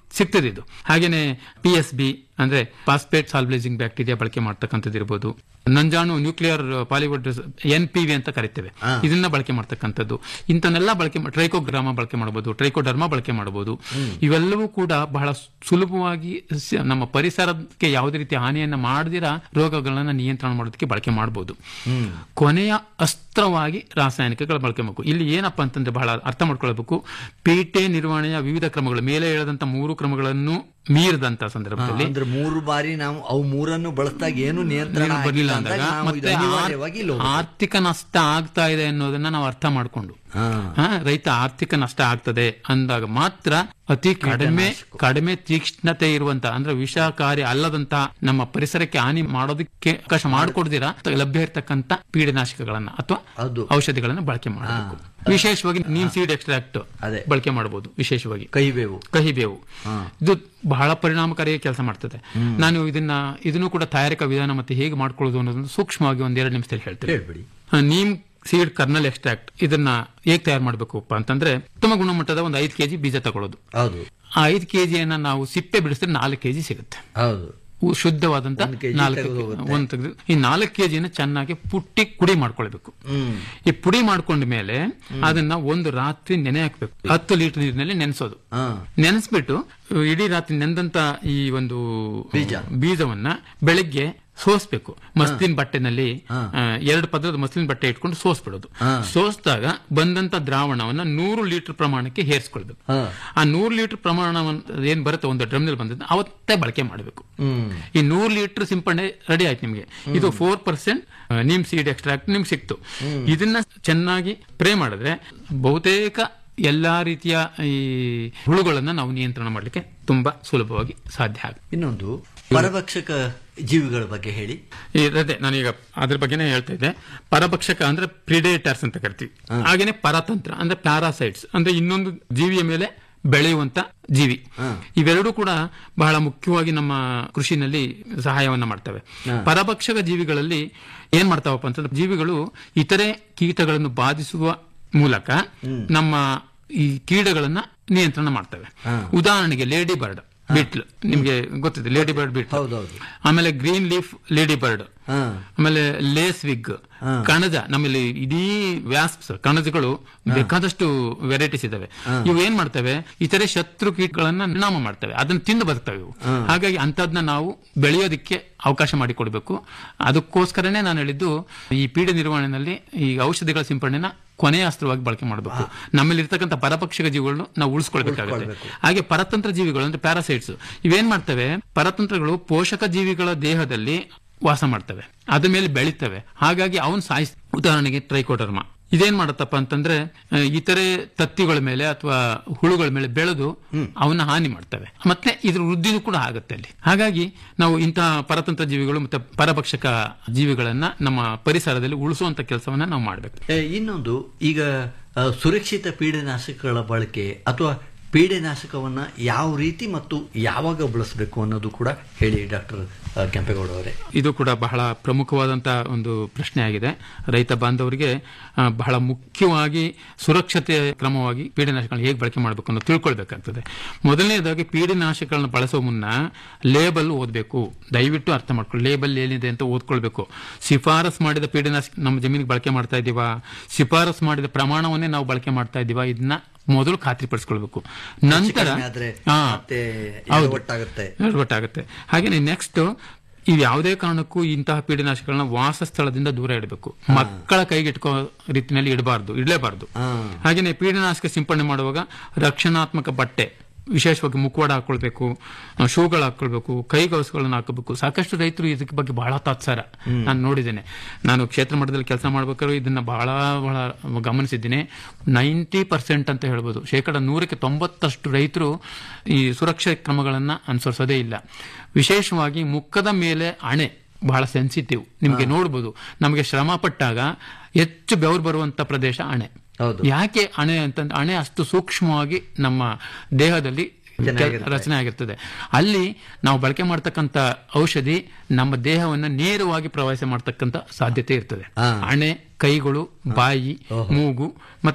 ಸಿಗ್ತದೆ ಇದು ಹಾಗೇನೆ ಪಿ ಎಸ್ ಬಿ ಅಂದ್ರೆ ಪಾಸ್ಪೇಟ್ ಸಾಲ್ಬ್ಲೇಜಿಂಗ್ ಬ್ಯಾಕ್ಟೀರಿಯಾ ಬಳಕೆ ಮಾಡ್ತಕ್ಕಂಥದ್ದು ಇರ್ಬೋದು ನಂಜಾಣು ನ್ಯೂಕ್ಲಿಯರ್ ಪಾಲಿವುಡ್ ಎನ್ ಪಿ ವಿ ಅಂತ ಕರಿತೇವೆ ಇದನ್ನ ಬಳಕೆ ಮಾಡ್ತಕ್ಕಂಥದ್ದು ಇಂಥನ್ನೆಲ್ಲ ಬಳಕೆ ಮಾ- ಟ್ರೈಕೋಗ್ರಾಮ ಬಳಕೆ ಮಾಡಬಹುದು ಟ್ರೈಕೋಡರ್ಮ ಬಳಕೆ ಮಾಡಬಹುದು ಇವೆಲ್ಲವೂ ಕೂಡ ಬಹಳ ಸುಲಭವಾಗಿ ಸ- ನಮ್ಮ ಪರಿಸರಕ್ಕೆ ಯಾವುದೇ ರೀತಿ ಹಾನಿಯನ್ನ ಮಾಡದಿರ ರೋಗಗಳನ್ನ ನಿಯಂತ್ರಣ ಮಾಡೋದಕ್ಕೆ ಬಳಕೆ ಮಾಡಬಹುದು ಕೊನೆಯ ಅಸ್ತ್ರವಾಗಿ ರಾಸಾಯನಿಕಗಳ ಬಳಕೆ ಮಾಡಬೇಕು ಇಲ್ಲಿ ಏನಪ್ಪಾ ಅಂತಂದ್ರೆ ಬಹಳ ಅರ್ಥ ಮಾಡ್ಕೊಳ್ಬೇಕು ಪೇಟೆ ನಿರ್ವಹಣೆಯ ವಿವಿಧ ಕ್ರಮಗಳು ಮೇಲೆ ಹೇಳದಂತ ಮೂರು ಕ್ರಮಗಳನ್ನು ಮೀರಿದಂತ ಸಂದರ್ಭದಲ್ಲಿ ಅಂದ್ರೆ ಮೂರು ಬಾರಿ ನಾವು ಅವು ಮೂರನ್ನು ಬಳಸಿದಾಗ ಏನು ನಿಯಂತ್ರಣ ಏನು ಬರ್ಲಿಲ್ಲ ಆಗಿಲ್ಲ ಅಂದಾಗ ಅಂದಾಗ ನಾವು ಇದು ಮತ್ತೆ ಅನಿವಾರ್ಯವಾಗಿ ಇಲ್ಲಿ ಆರ್- ಹೋಗ್ಬೇಕು. ಆರ್ಥಿಕ ನಷ್ಟ ಆಗ್ತಾ ಇದೆ ಅನ್ನೋದನ್ನ ನಾವು ಅರ್ಥ ಮಾಡ್ಕೊಂಡು ಹಾ. ಹಾ, ರೈತ ಆರ್ಥಿಕ ನಷ್ಟ ಆಗ್ತದೆ ಅಂದಾಗ ಮಾತ್ರ ಅತಿ ಕಡಿಮೆ ಕಡಿಮೆ ತೀಕ್ಷ್ಣತೆ ಇರುವಂತ ಅಂದ್ರೆ ವಿಷಕಾರಿ ಅಲ್ಲದಂತ ನಮ್ಮ ಪರಿಸರಕ್ಕೆ ಹಾನಿ ಮಾಡೋದಕ್ಕೆ ಅವಕಾಶ ಮಾಡಿಕೊಡ್ದಿರ ಲಭ್ಯ ಇರತಕ್ಕಂತ ಪೀಡನಾಶಕಗಳನ್ನ ಅಥವಾ ಅದು. ಔಷಧಿಗಳನ್ನ ಬಳಕೆ ಮಾಡಬೇಕು ವಿಶೇಷವಾಗಿ ನೀಮ್ ಸೀಡ್ ಎಕ್ಸ್ಟ್ರಾಕ್ಟ್ ಅದೇ. ಬಳಕೆ ಮಾಡಬಹುದು ವಿಶೇಷವಾಗಿ ಕಹಿಬೇವು ಕಹಿಬೇವು ಇದು ಬಹಳ ಪರಿಣಾಮಕಾರಿಯಾಗಿ ಕೆಲಸ ಮಾಡ್ತದೆ ನಾನು ಇದನ್ನ ಇದನ್ನು ಕೂಡ ತಯಾರಿಕಾ ವಿಧಾನ ಮತ್ತೆ ಹೇಗೆ ಮಾಡ್ಕೊಳ್ಳೋದು ಅನ್ನೋದನ್ನು ಸೂಕ್ಷ್ಮವಾಗಿ ಒಂದ್ ಎರಡು ನಿಮಿಷದಲ್ಲಿ ಹೇಳ್ತೇನೆ ಹೇಳ್ಬಿಡಿ ಆ, ನೀಮ್ ಸೀಡ್ ಕರ್ನಲ್ ಎಕ್ಸ್ಟ್ರಾಕ್ಟ್ ಇದನ್ನ ಹೇಗೆ ತಯಾರು ಮಾಡಬೇಕಪ್ಪ ಅಂತಂದ್ರೆ ಉತ್ತಮ ಗುಣಮಟ್ಟದ ಒಂದು ಐದು ಕೆಜಿ ಬೀಜ ತಗೊಳ್ಳೋದು ಹೌದು ಆ ಐದು ಕೆಜಿಯನ್ನ ನಾವು ಸಿಪ್ಪೆ ಬಿಡಿಸಿದ್ರೆ ನಾಲ್ಕು ಕೆಜಿ ಸಿಗುತ್ತೆ ಹೌದು ಉ- ಶುದ್ಧವಾದಂತ ಒಂದು kg ನಾಲ್ಕು ತೆಗೆದು ಹೋಗುತ್ತೆ. ಒಂದು ತೆಗೆದು ಈ ನಾಲ್ಕು ಕೆಜಿನ ಚೆನ್ನಾಗಿ ಪುಟ್ಟಿ ಪುಡಿ ಮಾಡ್ಕೊಳ್ಬೇಕು ಹ್ಮ್ ಈ ಪುಡಿ ಮಾಡ್ಕೊಂಡ ಮೇಲೆ ಅದನ್ನ ಒಂದು ರಾತ್ರಿ ನೆನೆ ಹಾಕ್ಬೇಕು ಹತ್ತು ಲೀಟರ್ ನೀರಿನಲ್ಲಿ ನೆನೆಸೋದು ಹಾ ನೆನೆಸ್ಬಿಟ್ಟು ಇಡೀ ರಾತ್ರಿ ನೆಂದಂತ ಈ ಒಂದು ಬೀಜ. ಬೀಜವನ್ನ ಬೆಳಿಗ್ಗೆ ಸೋಸ್ಬೇಕು ಮಸ್ಲಿನ್ ಬಟ್ಟೆನಲ್ಲಿ ಆ, ಎರಡು ಪದರದ ಮಸ್ಲಿನ್ ಬಟ್ಟೆ ಇಟ್ಕೊಂಡು ಸೋಸ್ಬಿಡೋದು ಸೋಸಿದಾಗ ಬಂದಂತ ದ್ರಾವಣವನ್ನ ನೂರು ಲೀಟರ್ ಪ್ರಮಾಣಕ್ಕೆ ಹೇರಿಸ್ಕೊಳ್ಬೇಕು ಹಾ. ಆ ನೂರು ಲೀಟರ್ ಪ್ರಮಾಣವನ್ನು ಏನ್ ಬರುತ್ತೆ ಒಂದು ಡ್ರಮ್ನಲ್ಲಿ ಬಂದದ್ದು ಅವತ್ತೇ ಬಳಕೆ ಮಾಡಬೇಕು ಹ್ಮ್ ಈ ನೂರು ಲೀಟರ್ ಸಿಂಪಡಣೆ ರೆಡಿ ಆಯ್ತು ನಿಮಗೆ ಇದು ಫೋರ್ ಪರ್ಸೆಂಟ್ ನಿಮ್ ಸೀಡ್ ಎಕ್ಸ್ಟ್ರಾಕ್ಟ್ ನಿಮ್ಗೆ ಸಿಕ್ತು ಇದನ್ನ ಚೆನ್ನಾಗಿ ಪ್ರೇ ಮಾಡಿದ್ರೆ ಬಹುತೇಕ ಎಲ್ಲಾ ರೀತಿಯ ಈ ಹುಳುಗಳನ್ನ ನಾವು ನಿಯಂತ್ರಣ ಮಾಡಲಿಕ್ಕೆ ತುಂಬಾ ಸುಲಭವಾಗಿ ಸಾಧ್ಯ ಆಗುತ್ತೆ ಇನ್ನೊಂದು ಪರಭಕ್ಷಕ ಜೀವಿಗಳ ಬಗ್ಗೆ ಹೇಳಿ ಈ ಅದೇ ನಾನೀಗ ಅದ್ರ ಬಗ್ಗೆನೇ ಹೇಳ್ತಾ ಇದ್ದೆ ಪರಭಕ್ಷಕ ಅಂದ್ರೆ ಪ್ರಿಡೇಟರ್ಸ್ ಅಂತ ಕರಿತೀವಿ ಹಾಗೇನೆ ಪರತಂತ್ರ ಅಂದ್ರೆ ಪ್ಯಾರಾಸೈಟ್ಸ್ ಅಂದ್ರೆ ಇನ್ನೊಂದು ಜೀವಿಯ ಮೇಲೆ ಬೆಳೆಯುವಂತ ಜೀವಿ ಇವೆರಡೂ ಕೂಡ ಬಹಳ ಮುಖ್ಯವಾಗಿ ನಮ್ಮ ಕೃಷಿನಲ್ಲಿ ಸಹಾಯವನ್ನ ಮಾಡ್ತವೆ ಪರಭಕ್ಷಕ ಜೀವಿಗಳಲ್ಲಿ ಏನ್ ಮಾಡ್ತಾವಪ್ಪ ಅಂತಂದ್ರೆ ಜೀವಿಗಳು ಇತರೆ ಕೀಟಗಳನ್ನು ಬಾಧಿಸುವ ಮೂಲಕ ನಮ್ಮ ಈ ಕೀಟಗಳನ್ನ ನಿಯಂತ್ರಣ ಮಾಡ್ತವೆ ಉದಾಹರಣೆಗೆ ಲೇಡಿ ಬರ್ಡ್ ಬಿಟ್ಲ್ ನಿಮ್ಗೆ ಗೊತ್ತಿದೆ ಲೇಡಿ ಬರ್ಡ್ ಬಿಟ್ಲ್ ಹೌದೌದು ಆಮೇಲೆ ಗ್ರೀನ್ ಲೀಫ್ ಲೇಡಿ ಬರ್ಡ್ ಹಾ ಆಮೇಲೆ ಲೇಸ್ ವಿಗ್ ಕಣಜ ನಮ್ಮಲ್ಲಿ ಇಡೀ ವ್ಯಾಸ್ಪ್ಸ್ ಕಣಜಗಳು ಬೇಕಾದಷ್ಟು ವೆರೈಟೀಸ್ ಇದಾವೆ ಇವು ಏನ್ ಮಾಡ್ತವೆ ಇತರೆ ಶತ್ರು ಕೀಟಗಳನ್ನ ನಿರ್ನಾಮ ಮಾಡ್ತವೆ ಅದನ್ನ ತಿಂದು ಬದುಕ್ತವೆ ಇವು ಹಾಗಾಗಿ ಅಂತದ್ನ ನಾವು ಬೆಳೆಯೋದಿಕ್ಕೆ ಅವಕಾಶ ಮಾಡಿಕೊಡ್ಬೇಕು ಅದಕ್ಕೋಸ್ಕರನೇ ನಾನು ಹೇಳಿದ್ದು ಈ ಪೀಡ ನಿರ್ವಹಣೆಯಲ್ಲಿ ಈ ಔಷಧಿಗಳ ಸಿಂಪಡಣೆನ ಕೊನೆಯ ಅಸ್ತ್ರವಾಗಿ ಬಳಕೆ ಮಾಡಬೇಕು ನಮ್ಮಲ್ಲಿ ಇರ್ತಕ್ಕಂಥ ಪರಪಕ್ಷಕ ಜೀವಿಗಳನ್ನು ನಾವು ಉಳಿಸ್ಕೊಳ್ಬೇಕಾಗುತ್ತೆ ಹಾಗೆ ಪರತಂತ್ರ ಜೀವಿಗಳು ಅಂದ್ರೆ ಪ್ಯಾರಾಸೈಟ್ಸ್ ಇವೇನ್ ಮಾಡ್ತವೆ ಪರತಂತ್ರಗಳು ಪೋಷಕ ಜೀವಿಗಳ ದೇಹದಲ್ಲಿ ವಾಸ ಮಾಡ್ತವೆ ಅದ್ರ ಮೇಲೆ ಬೆಳಿತವೆ ಹಾಗಾಗಿ ಅವನ್ ಸಾಯಿಸ್ ಉದಾಹರಣೆಗೆ ಟ್ರೈಕೋಡರ್ಮ ಇದೇನ್ ಮಾಡತ್ತಪ್ಪ ಅಂತಂದ್ರೆ ಆ, ಇತರೆ ತತ್ತಿಗಳ ಮೇಲೆ ಅಥವಾ ಹುಳುಗಳ ಮೇಲೆ ಬೆಳೆದು ಅವನ್ನ ಹಾನಿ ಮಾಡ್ತವೆ ಮತ್ತೆ ಇದ್ರ ವೃದ್ಧಿನೂ ಕೂಡ ಆಗುತ್ತೆ ಅಲ್ಲಿ ಹಾಗಾಗಿ ನಾವು ಇಂತಹ ಪರತಂತ್ರ ಜೀವಿಗಳು ಮತ್ತೆ ಪರಭಕ್ಷಕ ಜೀವಿಗಳನ್ನ ನಮ್ಮ ಪರಿಸರದಲ್ಲಿ ಉಳಿಸುವಂತ ಕೆಲಸವನ್ನ ನಾವು ಮಾಡಬೇಕು ಏ, ಇನ್ನೊಂದು ಈಗ ಆ, ಸುರಕ್ಷಿತ ಪೀಡನಾಶಕಗಳ ಬಳಕೆ ಅಥವಾ ಪೀಡೆನಾಶಕವನ್ನ ಯಾವ ರೀತಿ ಮತ್ತು ಯಾವಾಗ ಬಳಸಬೇಕು ಅನ್ನೋದು ಕೂಡ ಹೇಳಿ ಡಾಕ್ಟರ್ ಕೆಂಪೇಗೌಡ ಅವರೇ ಇದು ಕೂಡ ಬಹಳ ಪ್ರಮುಖವಾದಂತಹ ಒಂದು ಪ್ರಶ್ನೆ ಆಗಿದೆ ರೈತ ಬಾಂಧವರಿಗೆ ಆ, ಬಹಳ ಮುಖ್ಯವಾಗಿ ಸುರಕ್ಷತೆ ಕ್ರಮವಾಗಿ ಪೀಡನಾಶಕಗಳನ್ನ ಹೇಗೆ ಬಳಕೆ ಮಾಡಬೇಕು ಅನ್ನೋದು ತಿಳ್ಕೊಳ್ಬೇಕಾಗ್ತದೆ ಮೊದಲನೇದಾಗಿ ಪೀಡನಾಶಕಗಳನ್ನ ಬಳಸೋ ಮುನ್ನ ಲೇಬಲ್ ಓದಬೇಕು ದಯವಿಟ್ಟು ಅರ್ಥ ಮಾಡ್ಕೊಳ್ಳಿ ಲೇಬಲ್ ಏನಿದೆ ಅಂತ ಓದ್ಕೊಳ್ಬೇಕು ಶಿಫಾರಸ್ ಮಾಡಿದ ಪೀಡನಾಶಕ ನಮ್ಮ ಜಮೀನಿಗೆ ಬಳಕೆ ಮಾಡ್ತಾ ಇದ್ದೀವಾ ಶಿಫಾರಸ್ ಮಾಡಿದ ಪ್ರಮಾಣವನ್ನೇ ನಾವು ಬಳಕೆ ಮಾಡ್ತಾ ಇದ್ದೀವಾ ಇದನ್ನ ಮೊದಲು ಖಾತ್ರಿಪಡಿಸ್ಕೊಳ್ಬೇಕು ನಂತರ ಕಡಿಮೆ ಆದ್ರೆ ಹಾ. ಮತ್ತೆ ಹೌದು. ಎಡವಟ್ಟಾಗುತ್ತೆ. ಎಡವಟ್ಟಾಗುತ್ತೆ ಹಾಗೇನೆ ನೆಕ್ಸ್ಟ್ ಇವು ಯಾವುದೇ ಕಾರಣಕ್ಕೂ ಇಂತಹ ಪೀಡನಾಶಕಗಳನ್ನ ವಾಸ ಸ್ಥಳದಿಂದ ದೂರ ಇಡಬೇಕು ಮಕ್ಕಳ ಕೈಗೆ ಇಟ್ಕೋ ರೀತಿಯಲ್ಲಿ ಇಡಬಾರ್ದು ಇಡಲೇಬಾರ್ದು ಹಾಗೇನೆ ಪೀಡನಾಶಕ ಸಿಂಪಡಣೆ ಮಾಡುವಾಗ ರಕ್ಷಣಾತ್ಮಕ ಬಟ್ಟೆ ವಿಶೇಷವಾಗಿ ಮುಖವಾಡ ಹಾಕೊಳ್ಬೇಕು ಶೂಗಳು ಹಾಕೊಳ್ಬೇಕು ಕೈಗವಸುಗಳನ್ನ ಹಾಕಬೇಕು ಸಾಕಷ್ಟು ರೈತರು ಇದಕ್ಕೆ ಬಗ್ಗೆ ಬಹಳ ತಾತ್ಸಾರ ನಾನು ನೋಡಿದ್ದೇನೆ ನಾನು ಕ್ಷೇತ್ರ ಮಟ್ಟದಲ್ಲಿ ಕೆಲಸ ಮಾಡ್ಬೇಕಾದ್ರೂ ಇದನ್ನ ಬಹಳ ಬಹಳ ಗಮನಿಸಿದ್ದೀನಿ ನೈಂಟಿ ಪರ್ಸೆಂಟ್ ಅಂತ ಹೇಳ್ಬೋದು ಶೇಕಡ ನೂರಕ್ಕೆ ತೊಂಬತ್ತಷ್ಟು ರೈತರು ಈ ಸುರಕ್ಷಾ ಕ್ರಮಗಳನ್ನ ಅನುಸರಿಸೋದೇ ಇಲ್ಲ ವಿಶೇಷವಾಗಿ ಮುಖದ ಮೇಲೆ ಅಣೆ ಬಹಳ ಸೆನ್ಸಿಟಿವ್ ನಿಮಗೆ ನೋಡ್ಬೋದು ನಮಗೆ ಶ್ರಮ ಪಟ್ಟಾಗ ಹೆಚ್ಚು ಬೆವರು ಬರುವಂತ ಪ್ರದೇಶ ಅಣೆ ಹೌದು. ಯಾಕೆ ಅಣೆ ಅಂತಂದ್ರೆ ಅಣೆ ಅಷ್ಟು ಸೂಕ್ಷ್ಮವಾಗಿ ನಮ್ಮ ದೇಹದಲ್ಲಿ ಚೆನ್ನಾಗಿರುತ್ತೆ. ರಚನೆ ಆಗಿರ್ತದೆ ಅಲ್ಲಿ ನಾವು ಬಳಕೆ ಮಾಡ್ತಕ್ಕಂಥ ಔಷಧಿ ನಮ್ಮ ದೇಹವನ್ನ ನೇರವಾಗಿ ಪ್ರವಾಸ ಮಾಡ್ತಕ್ಕಂಥ ಸಾಧ್ಯತೆ ಇರ್ತದೆ ಹಾ. ಅಣೆ ಕೈಗಳು ಬಾಯಿ ಮೂಗು ಮತ್ತೆ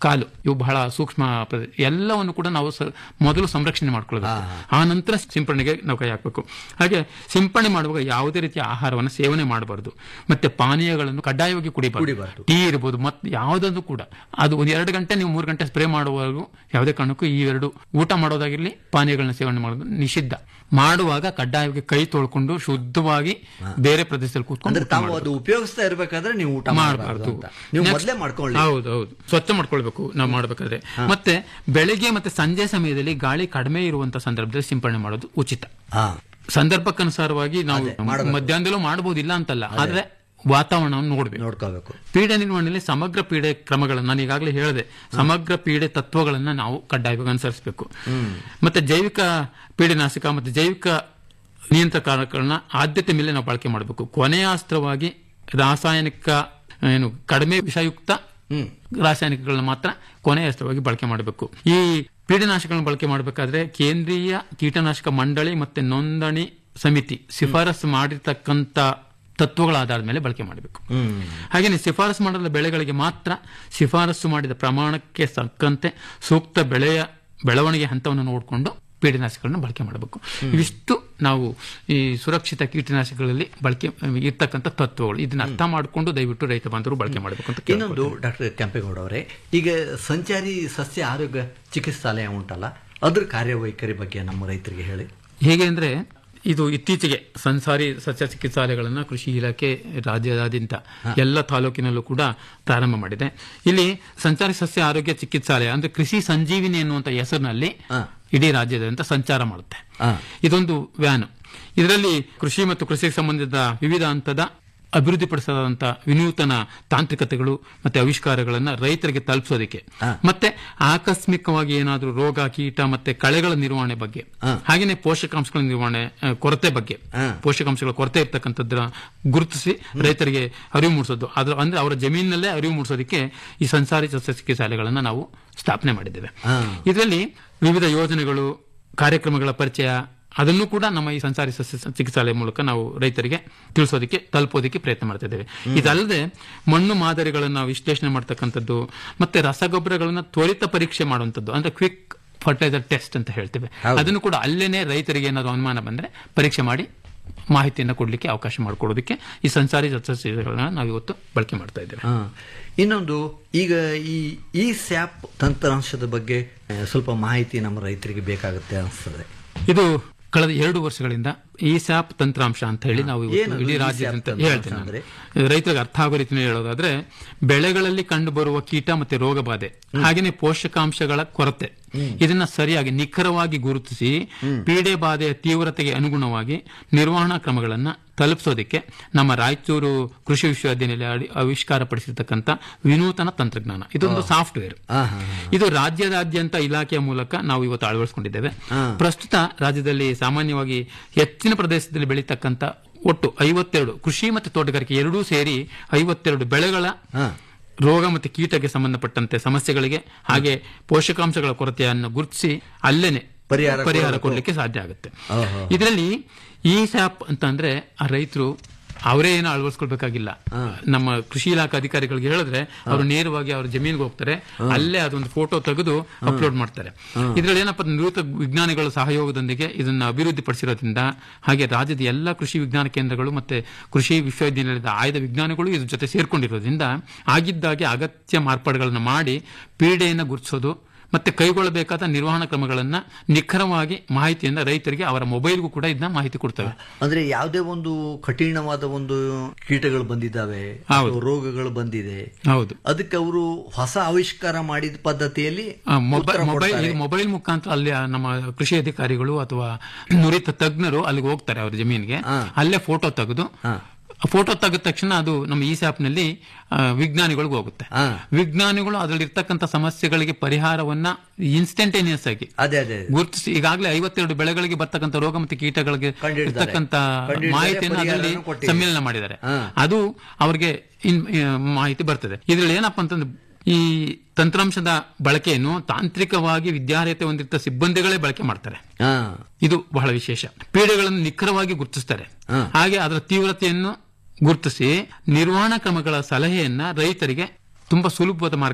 ಕಾಲು ಇವು ಬಹಳ ಸೂಕ್ಷ್ಮ ಪ್ರದೇಶ ಎಲ್ಲವನ್ನು ಕೂಡ ನಾವು ಸ- ಮೊದಲು ಸಂರಕ್ಷಣೆ ಮಾಡ್ಕೊಳ್ಬೇಕು ಆ ನಂತರ ಸಿಂಪಡಣೆಗೆ ನಾವು ಕೈ ಹಾಕಬೇಕು ಹಾಗೆ ಸಿಂಪಡಣೆ ಮಾಡುವಾಗ ಯಾವುದೇ ರೀತಿಯ ಆಹಾರವನ್ನು ಸೇವನೆ ಮಾಡಬಾರದು ಮತ್ತೆ ಪಾನೀಯಗಳನ್ನು ಕಡ್ಡಾಯವಾಗಿ ಕುಡಿಬಾರದು ಕುಡಿಬಾರ್ದು. ಟೀ ಇರ್ಬೋದು ಮತ್ತೆ ಯಾವುದಾದ್ರು ಕೂಡ ಅದು ಒಂದು ಎರಡು ಗಂಟೆ ನೀವು ಮೂರು ಗಂಟೆ ಸ್ಪ್ರೇ ಮಾಡುವವರೆಗೂ ಯಾವುದೇ ಕಾರಣಕ್ಕೂ ಈ ಎರಡು ಊಟ ಮಾಡೋದಾಗಿರ್ಲಿ ಪಾನೀಯಗಳನ್ನ ಸೇವನೆ ಮಾಡೋದು ನಿಷಿದ್ಧ ಮಾಡುವಾಗ ಕಡ್ಡಾಯವಾಗಿ ಕೈ ತೊಳ್ಕೊಂಡು ಶುದ್ಧವಾಗಿ ಬೇರೆ ಪ್ರದೇಶದಲ್ಲಿ ಕೂತ್ಕೊಂಡು ಅಂದ್ರೆ ಊಟ ತಾವು ಮಾಡ್ಬೇಕು. ಅದು ಉಪಯೋಗಿಸ್ತಾ ಇರ್ಬೇಕಾದ್ರೆ ನೀವು ಊಟ ಮಾಡಬಾರ್ದು ಮಾಡಬಾರ್ದು ಅಂತ ನೀವು ಮೊದಲೇ ಮಾಡ್ಕೊಳ್ಳಿ ಹೌದು ಹೌದು ಸ್ವಚ್ಛ ಮಾಡ್ಕೊಳ್ಬೇಕು ನಾವು ಮಾಡ್ಬೇಕಾದ್ರೆ ಮತ್ತೆ ಬೆಳಿಗ್ಗೆ ಮತ್ತೆ ಸಂಜೆ ಸಮಯದಲ್ಲಿ ಗಾಳಿ ಕಡಿಮೆ ಇರುವಂತ ಸಂದರ್ಭದಲ್ಲಿ ಸಿಂಪಡಣೆ ಮಾಡೋದು ಉಚಿತ ಹಾ ಸಂದರ್ಭಕ್ಕನುಸಾರವಾಗಿ ನಾವು ಅದೇ, ಮಾಡ್ಬೇಕು. ಮಧ್ಯಾಹ್ನದಲ್ಲೂ ಮಾಡಬಹುದಿಲ್ಲ ಅಂತಲ್ಲ ಆದ್ರೆ ವಾತಾವರಣವನ್ನು ನೋಡ್ಬೇಕು ನೋಡ್ಕೋಬೇಕು ಪೀಡೆ ನಿರ್ವಹಣೆಯಲ್ಲಿ ಸಮಗ್ರ ಪೀಡೆ ಕ್ರಮಗಳನ್ನು ನಾನು ಈಗಾಗಲೇ ಹೇಳಿದೆ ಸಮಗ್ರ ಪೀಡೆ ತತ್ವಗಳನ್ನ ನಾವು ಕಡ್ಡಾಯವಾಗಿ ಅನುಸರಿಸಬೇಕು ಮತ್ತೆ ಜೈವಿಕ ಪೀಡೆನಾಶಕ ಮತ್ತೆ ಜೈವಿಕ ನಿಯಂತ್ರಕಗಳನ್ನ ಆದ್ಯತೆ ಮೇಲೆ ನಾವು ಬಳಕೆ ಮಾಡಬೇಕು ಕೊನೆಯ ಅಸ್ತ್ರವಾಗಿ ರಾಸಾಯನಿಕ ಏನು ಕಡಿಮೆ ವಿಷಯುಕ್ತ ರಾಸಾಯನಿಕಗಳನ್ನ ಮಾತ್ರ ಕೊನೆಯ ಅಸ್ತ್ರವಾಗಿ ಬಳಕೆ ಮಾಡಬೇಕು ಈ ಪೀಡನಾಶಕಗಳನ್ನು ಬಳಕೆ ಮಾಡಬೇಕಾದ್ರೆ ಕೇಂದ್ರೀಯ ಕೀಟನಾಶಕ ಮಂಡಳಿ ಮತ್ತೆ ನೋಂದಣಿ ಸಮಿತಿ ಶಿಫಾರಸು ಮಾಡಿರ್ತಕ್ಕಂಥ ತತ್ವಗಳ ಆಧಾರದ ಮೇಲೆ ಬಳಕೆ ಮಾಡಬೇಕು ಹಾಗೆಯೇ ಶಿಫಾರಸು ಮಾಡದ ಬೆಳೆಗಳಿಗೆ ಮಾತ್ರ ಶಿಫಾರಸು ಮಾಡಿದ ಪ್ರಮಾಣಕ್ಕೆ ತಕ್ಕಂತೆ ಸೂಕ್ತ ಬೆಳೆಯ ಬೆಳವಣಿಗೆ ಹಂತವನ್ನು ನೋಡಿಕೊಂಡು ಪೀಡನಾಶಕಗಳನ್ನು ಬಳಕೆ ಮಾಡಬೇಕು ಇವಿಷ್ಟು ನಾವು ಈ ಸುರಕ್ಷಿತ ಕೀಟನಾಶಕಗಳಲ್ಲಿ ಬಳಕೆ ಇರ್ತಕ್ಕಂಥ ತತ್ವಗಳು ಇದನ್ನ ಅರ್ಥ ಮಾಡಿಕೊಂಡು ದಯವಿಟ್ಟು ರೈತ ಬಾಂಧವರು ಬಳಕೆ ಮಾಡಬೇಕು ಅಂತ ಇನ್ನೊಂದು ಕೇಳ್ಕೊಳ್ತೀನಿ. ಡಾಕ್ಟರ್ ಕೆಂಪೇಗೌಡ ಅವರೇ ಈಗ ಸಂಚಾರಿ ಸಸ್ಯ ಆರೋಗ್ಯ ಚಿಕಿತ್ಸಾಲಯ ಉಂಟಲ್ಲ ಅದ್ರ ಕಾರ್ಯವೈಖರಿ ಬಗ್ಗೆ ನಮ್ಮ ರೈತರಿಗೆ ಹೇಳಿ ಹೇಗೆ ಅಂದ್ರೆ ಇದು ಇತ್ತೀಚೆಗೆ ಸಂಸಾರಿ ಸಸ್ಯ ಚಿಕಿತ್ಸಾಲಯಗಳನ್ನ ಕೃಷಿ ಇಲಾಖೆ ರಾಜ್ಯದಾದ್ಯಂತ ಎಲ್ಲ ತಾಲೂಕಿನಲ್ಲೂ ಕೂಡ ಪ್ರಾರಂಭ ಮಾಡಿದೆ ಇಲ್ಲಿ ಸಂಚಾರಿ ಸಸ್ಯ ಆರೋಗ್ಯ ಚಿಕಿತ್ಸಾಲಯ ಅಂದ್ರೆ ಕೃಷಿ ಸಂಜೀವಿನಿ ಎನ್ನುವಂತ ಹೆಸರಿನಲ್ಲಿ ಇಡೀ ರಾಜ್ಯದಾದ್ಯಂತ ಸಂಚಾರ ಮಾಡುತ್ತೆ ಇದೊಂದು ವ್ಯಾನ್ ಇದರಲ್ಲಿ ಕೃಷಿ ಮತ್ತು ಕೃಷಿಗೆ ಸಂಬಂಧಿಸಿದ ವಿವಿಧ ಹಂತದ ಅಭಿವೃದ್ಧಿಪಡಿಸಲಾದಂತಹ ವಿನೂತನ ತಾಂತ್ರಿಕತೆಗಳು ಮತ್ತೆ ಆವಿಷ್ಕಾರಗಳನ್ನ ರೈತರಿಗೆ ತಲುಪಿಸೋದಕ್ಕೆ ಮತ್ತೆ ಆಕಸ್ಮಿಕವಾಗಿ ಏನಾದರೂ ರೋಗ ಕೀಟ ಮತ್ತೆ ಕಳೆಗಳ ನಿರ್ವಹಣೆ ಬಗ್ಗೆ ಹಾಗೆಯೇ ಪೋಷಕಾಂಶಗಳ ನಿರ್ವಹಣೆ ಆ, ಕೊರತೆ ಬಗ್ಗೆ ಪೋಷಕಾಂಶಗಳ ಕೊರತೆ ಇರ್ತಕ್ಕಂಥದ್ರ ಗುರುತಿಸಿ ರೈತರಿಗೆ ಅರಿವು ಮೂಡಿಸೋದು ಅದ್ರ ಅಂದ್ರೆ ಅವರ ಜಮೀನಿನಲ್ಲೇ ಅರಿವು ಮೂಡಿಸೋದಕ್ಕೆ ಈ ಸಂಸಾರಿ ಸಸ್ಯ ಚಿಕಿತ್ಸಾಲಯಗಳನ್ನ ನಾವು ಸ್ಥಾಪನೆ ಮಾಡಿದ್ದೇವೆ ಇದರಲ್ಲಿ ವಿವಿಧ ಯೋಜನೆಗಳು ಕಾರ್ಯಕ್ರಮಗಳ ಪರಿಚಯ ಅದನ್ನು ಕೂಡ ನಮ್ಮ ಈ ಸಂಸಾರಿ ಸಸ್ಯ ಚಿಕಿತ್ಸಾಲಯ ಮೂಲಕ ನಾವು ರೈತರಿಗೆ ತಿಳಿಸೋದಕ್ಕೆ ತಲುಪೋದಕ್ಕೆ ಪ್ರಯತ್ನ ಮಾಡ್ತಾ ಇದ್ದೇವೆ ಇದಲ್ಲದೆ ಮಣ್ಣು ಮಾದರಿಗಳನ್ನ ವಿಶ್ಲೇಷಣೆ ಮಾಡ್ತಕ್ಕಂಥದ್ದು ಮತ್ತೆ ರಸಗೊಬ್ಬರಗಳನ್ನ ತ್ವರಿತ ಪರೀಕ್ಷೆ ಮಾಡುವಂಥದ್ದು ಅಂದ್ರೆ ಕ್ವಿಕ್ ಫರ್ಟಿಲೈಸರ್ ಟೆಸ್ಟ್ ಅಂತ ಹೇಳ್ತೇವೆ ಅದನ್ನು ಕೂಡ ಅಲ್ಲೇನೆ ರೈತರಿಗೆ ಏನಾದ್ರು ಅನುಮಾನ ಬಂದ್ರೆ ಪರೀಕ್ಷೆ ಮಾಡಿ ಮಾಹಿತಿಯನ್ನು ಕೊಡಲಿಕ್ಕೆ ಅವಕಾಶ ಮಾಡಿಕೊಡೋದಕ್ಕೆ ಈ ಸಂಸಾರಿ ಸಸ್ಯಗಳನ್ನ ನಾವು ಇವತ್ತು ಬಳಕೆ ಮಾಡ್ತಾ ಇದ್ದೇವೆ ಹಾ. ಇನ್ನೊಂದು ಈಗ ಈ ಈ ಸ್ಯಾಪ್ ತಂತ್ರಾಂಶದ ಬಗ್ಗೆ ಆ, ಸ್ವಲ್ಪ ಮಾಹಿತಿ ನಮ್ಮ ರೈತರಿಗೆ ಬೇಕಾಗುತ್ತೆ ಅನಿಸ್ತದೆ ಇದು ಕಳೆದ ಎರಡು ವರ್ಷಗಳಿಂದ ಈ ಸ್ಯಾಪ್ ತಂತ್ರಾಂಶ ಅಂತ ಹೇಳಿ ನಾವು ಇವತ್ತು ಏನದು ಇಡೀ ಈ ರಾಜ್ಯದಂತ ಸ್ಯಾಪ್ ತಂತ್ರಾಂಶ ಹೇಳ್ತೇನೆ ನಾನು. ಅಂದ್ರೆ? ರೈತರಿಗೆ ಅರ್ಥ ಆಗೋ ರೀತಿಯಲ್ಲಿ ಹೇಳೋದಾದ್ರೆ ಬೆಳೆಗಳಲ್ಲಿ ಕಂಡು ಬರುವ ಕೀಟ ಮತ್ತೆ ರೋಗ ಬಾಧೆ ಹಾಗೆಯೇ ಪೋಷಕಾಂಶಗಳ ಕೊರತೆ ಇದನ್ನ ಸರಿಯಾಗಿ ನಿಖರವಾಗಿ ಗುರುತಿಸಿ ಪೀಡೆ ಬಾಧೆಯ ತೀವ್ರತೆಗೆ ಅನುಗುಣವಾಗಿ ನಿರ್ವಹಣಾ ಕ್ರಮಗಳನ್ನ ತಲುಪಿಸೋದಕ್ಕೆ ನಮ್ಮ ರಾಯಚೂರು ಕೃಷಿ ವಿಶ್ವವಿದ್ಯಾನಿಲಯ ಅಡಿ- ಆವಿಷ್ಕಾರಪಡಿಸಿರ್ತಕ್ಕಂಥ ವಿನೂತನ ತಂತ್ರಜ್ಞಾನ ಇದೊಂದು ಸಾಫ್ಟ್ವೇರ್ ಇದು ರಾಜ್ಯದಾದ್ಯಂತ ಇಲಾಖೆಯ ಮೂಲಕ ನಾವು ಇವತ್ತು ಅಳವಡಿಸಿಕೊಂಡಿದ್ದೇವೆ ಪ್ರಸ್ತುತ ರಾಜ್ಯದಲ್ಲಿ ಸಾಮಾನ್ಯವಾಗಿ ಹೆಚ್ಚಿನ ಪ್ರದೇಶದಲ್ಲಿ ಬೆಳೀತಕ್ಕಂಥ ಒಟ್ಟು ಐವತ್ತೆರಡು ಕೃಷಿ ಮತ್ತು ತೋಟಗಾರಿಕೆ ಎರಡೂ ಸೇರಿ ಐವತ್ತೆರಡು ಬೆಳೆಗಳ ರೋಗ ಮತ್ತು ಕೀಟಕ್ಕೆ ಸಂಬಂಧಪಟ್ಟಂತೆ ಸಮಸ್ಯೆಗಳಿಗೆ ಹಾಗೆ ಪೋಷಕಾಂಶಗಳ ಕೊರತೆಯನ್ನು ಗುರುತಿಸಿ ಅಲ್ಲೇನೆ ಪರಿಹಾರ ಪರಿಹಾರ ಕೊಡ್ಬೇಕು. ಕೊಡಲಿಕ್ಕೆ ಸಾಧ್ಯ ಆಗುತ್ತೆ ಓಹೋ. ಇದರಲ್ಲಿ ಈ ಸ್ಯಾಪ್ ಅಂತ ಅಂದ್ರೆ ಆ ರೈತರು ಅವರೇ ಏನೋ ಅಳವಡಿಸ್ಕೊಳ್ಬೇಕಾಗಿಲ್ಲ ನಮ್ಮ ಕೃಷಿ ಇಲಾಖೆ ಅಧಿಕಾರಿಗಳಿಗೆ ಹೇಳಿದ್ರೆ ಅವರು ನೇರವಾಗಿ ಅವ್ರ ಜಮೀನಿಗೆ ಹೋಗ್ತಾರೆ ಅಲ್ಲೇ ಅದೊಂದು ಫೋಟೋ ತೆಗೆದು ಅಪ್ಲೋಡ್ ಮಾಡ್ತಾರೆ ಇದ್ರಲ್ಲಿ ಏನಪ್ಪ ಅಂದ್ರೆ ನಿವೃತ್ತ ವಿಜ್ಞಾನಿಗಳ ಸಹಯೋಗದೊಂದಿಗೆ ಇದನ್ನ ಅಭಿವೃದ್ಧಿ ಪಡಿಸಿರೋದ್ರಿಂದ ಹಾಗೆ ರಾಜ್ಯದ ಎಲ್ಲ ಕೃಷಿ ವಿಜ್ಞಾನ ಕೇಂದ್ರಗಳು ಮತ್ತೆ ಕೃಷಿ ವಿಶ್ವವಿದ್ಯಾನಿಲಯದ ಆಯ್ದ ವಿಜ್ಞಾನಿಗಳು ಇದ್ರ ಜೊತೆ ಸೇರ್ಕೊಂಡಿರೋದ್ರಿಂದ ಆಗಿದ್ದಾಗೆ ಅಗತ್ಯ ಮಾರ್ಪಾಡುಗಳನ್ನು ಮಾಡಿ ಪೀಡೆಯನ್ನು ಗುರುತಿಸೋದು ಮತ್ತೆ ಕೈಗೊಳ್ಳಬೇಕಾದ ನಿರ್ವಹಣಾ ಕ್ರಮಗಳನ್ನ ನಿಖರವಾಗಿ ಮಾಹಿತಿಯನ್ನ ರೈತರಿಗೆ ಅವರ ಮೊಬೈಲ್ಗೂ ಕೂಡ ಇದನ್ನ ಮಾಹಿತಿ ಕೊಡ್ತವೆ ಅಂದ್ರೆ ಯಾವುದೇ ಒಂದು ಕಠಿಣವಾದ ಒಂದು ಕೀಟಗಳು ಬಂದಿದ್ದಾವೆ ಹೌದು. ಅಥವಾ ರೋಗಗಳು ಬಂದಿದೆ ಹೌದು ಅದಕ್ಕೆ ಅವರು ಹೊಸ ಆವಿಷ್ಕಾರ ಮಾಡಿದ ಪದ್ಧತಿಯಲ್ಲಿ ಆ, ಮೊಬೈಲ್ ಉತ್ತರ ಮೊಬೈಲ್ ಕೊಡ್ತಾರೆ. ಇದು ಮೊಬೈಲ್ ಮುಖಾಂತರ ಅಲ್ಲಿ ಆ ನಮ್ಮ ಕೃಷಿ ಅಧಿಕಾರಿಗಳು ಅಥವಾ ನುರಿತ ತಜ್ಞರು ಅಲ್ಲಿಗೆ ಹೋಗ್ತಾರೆ ಅವ್ರ ಜಮೀನಿಗೆ ಅಲ್ಲೇ ಫೋಟೋ ತೆಗೆದು ಫೋಟೋ ತೆಗೆದ ತಕ್ಷಣ ಅದು ನಮ್ಮ ಈ ನಲ್ಲಿ ಆ, ವಿಜ್ಞಾನಿಗಳಿಗೆ ಹೋಗುತ್ತೆ ವಿಜ್ಞಾನಿಗಳು ಅದರಲ್ಲಿ ಇರ್ತಕ್ಕಂಥ ಸಮಸ್ಯೆಗಳಿಗೆ ಪರಿಹಾರವನ್ನ ಇನ್ಸ್ಟಂಟೇನಿಯಸ್ ಆಗಿ ಅದೇ ಅದೇ ಅದೇ. ಗುರುತಿಸಿ ಈಗಾಗಲೇ ಐವತ್ತೆರಡು ಬೆಳೆಗಳಿಗೆ ಬರ್ತಕ್ಕಂಥ ರೋಗ ಮತ್ತು ಕೀಟಗಳಿಗೆ ಕಂಡಿಡ್ತಾರೆ. ಇರ್ತಕ್ಕಂಥ ಕಂಡಿಡ್ತಾರೆ, ಮಾಹಿತಿಯನ್ನು ಅದರಲ್ಲಿ ಪರಿಹಾರನೂ ಕೊಟ್ಟಿದೆ. ಸಮ್ಮಿಲನ ಮಾಡಿದ್ದಾರೆ ಅದು ಅವರಿಗೆ ಇನ್- ಆ, ಮಾಹಿತಿ ಬರ್ತದೆ ಇದ್ರಲ್ಲಿ ಏನಪ್ಪಾ ಅಂತಂದ್ರೆ ಈ ತಂತ್ರಾಂಶದ ಬಳಕೆಯನ್ನು ತಾಂತ್ರಿಕವಾಗಿ ವಿದ್ಯಾರ್ಹತೆ ಹೊಂದಿರ್ತ ಸಿಬ್ಬಂದಿಗಳೇ ಬಳಕೆ ಮಾಡ್ತಾರೆ ಇದು ಬಹಳ ವಿಶೇಷ ಪೀಡೆಗಳನ್ನು ನಿಖರವಾಗಿ ಗುರುತಿಸ್ತಾರೆ ಹಾಗೆ ಅದರ ತೀವ್ರತೆಯನ್ನು ಗುರುತಿಸಿ ನಿರ್ವಹಣಾ ಕ್ರಮಗಳ ಸಲಹೆಯನ್ನ ರೈತರಿಗೆ ತುಂಬಾ ಸುಲಭವಾದ ಮಾರ್ಗದಲ್ಲಿ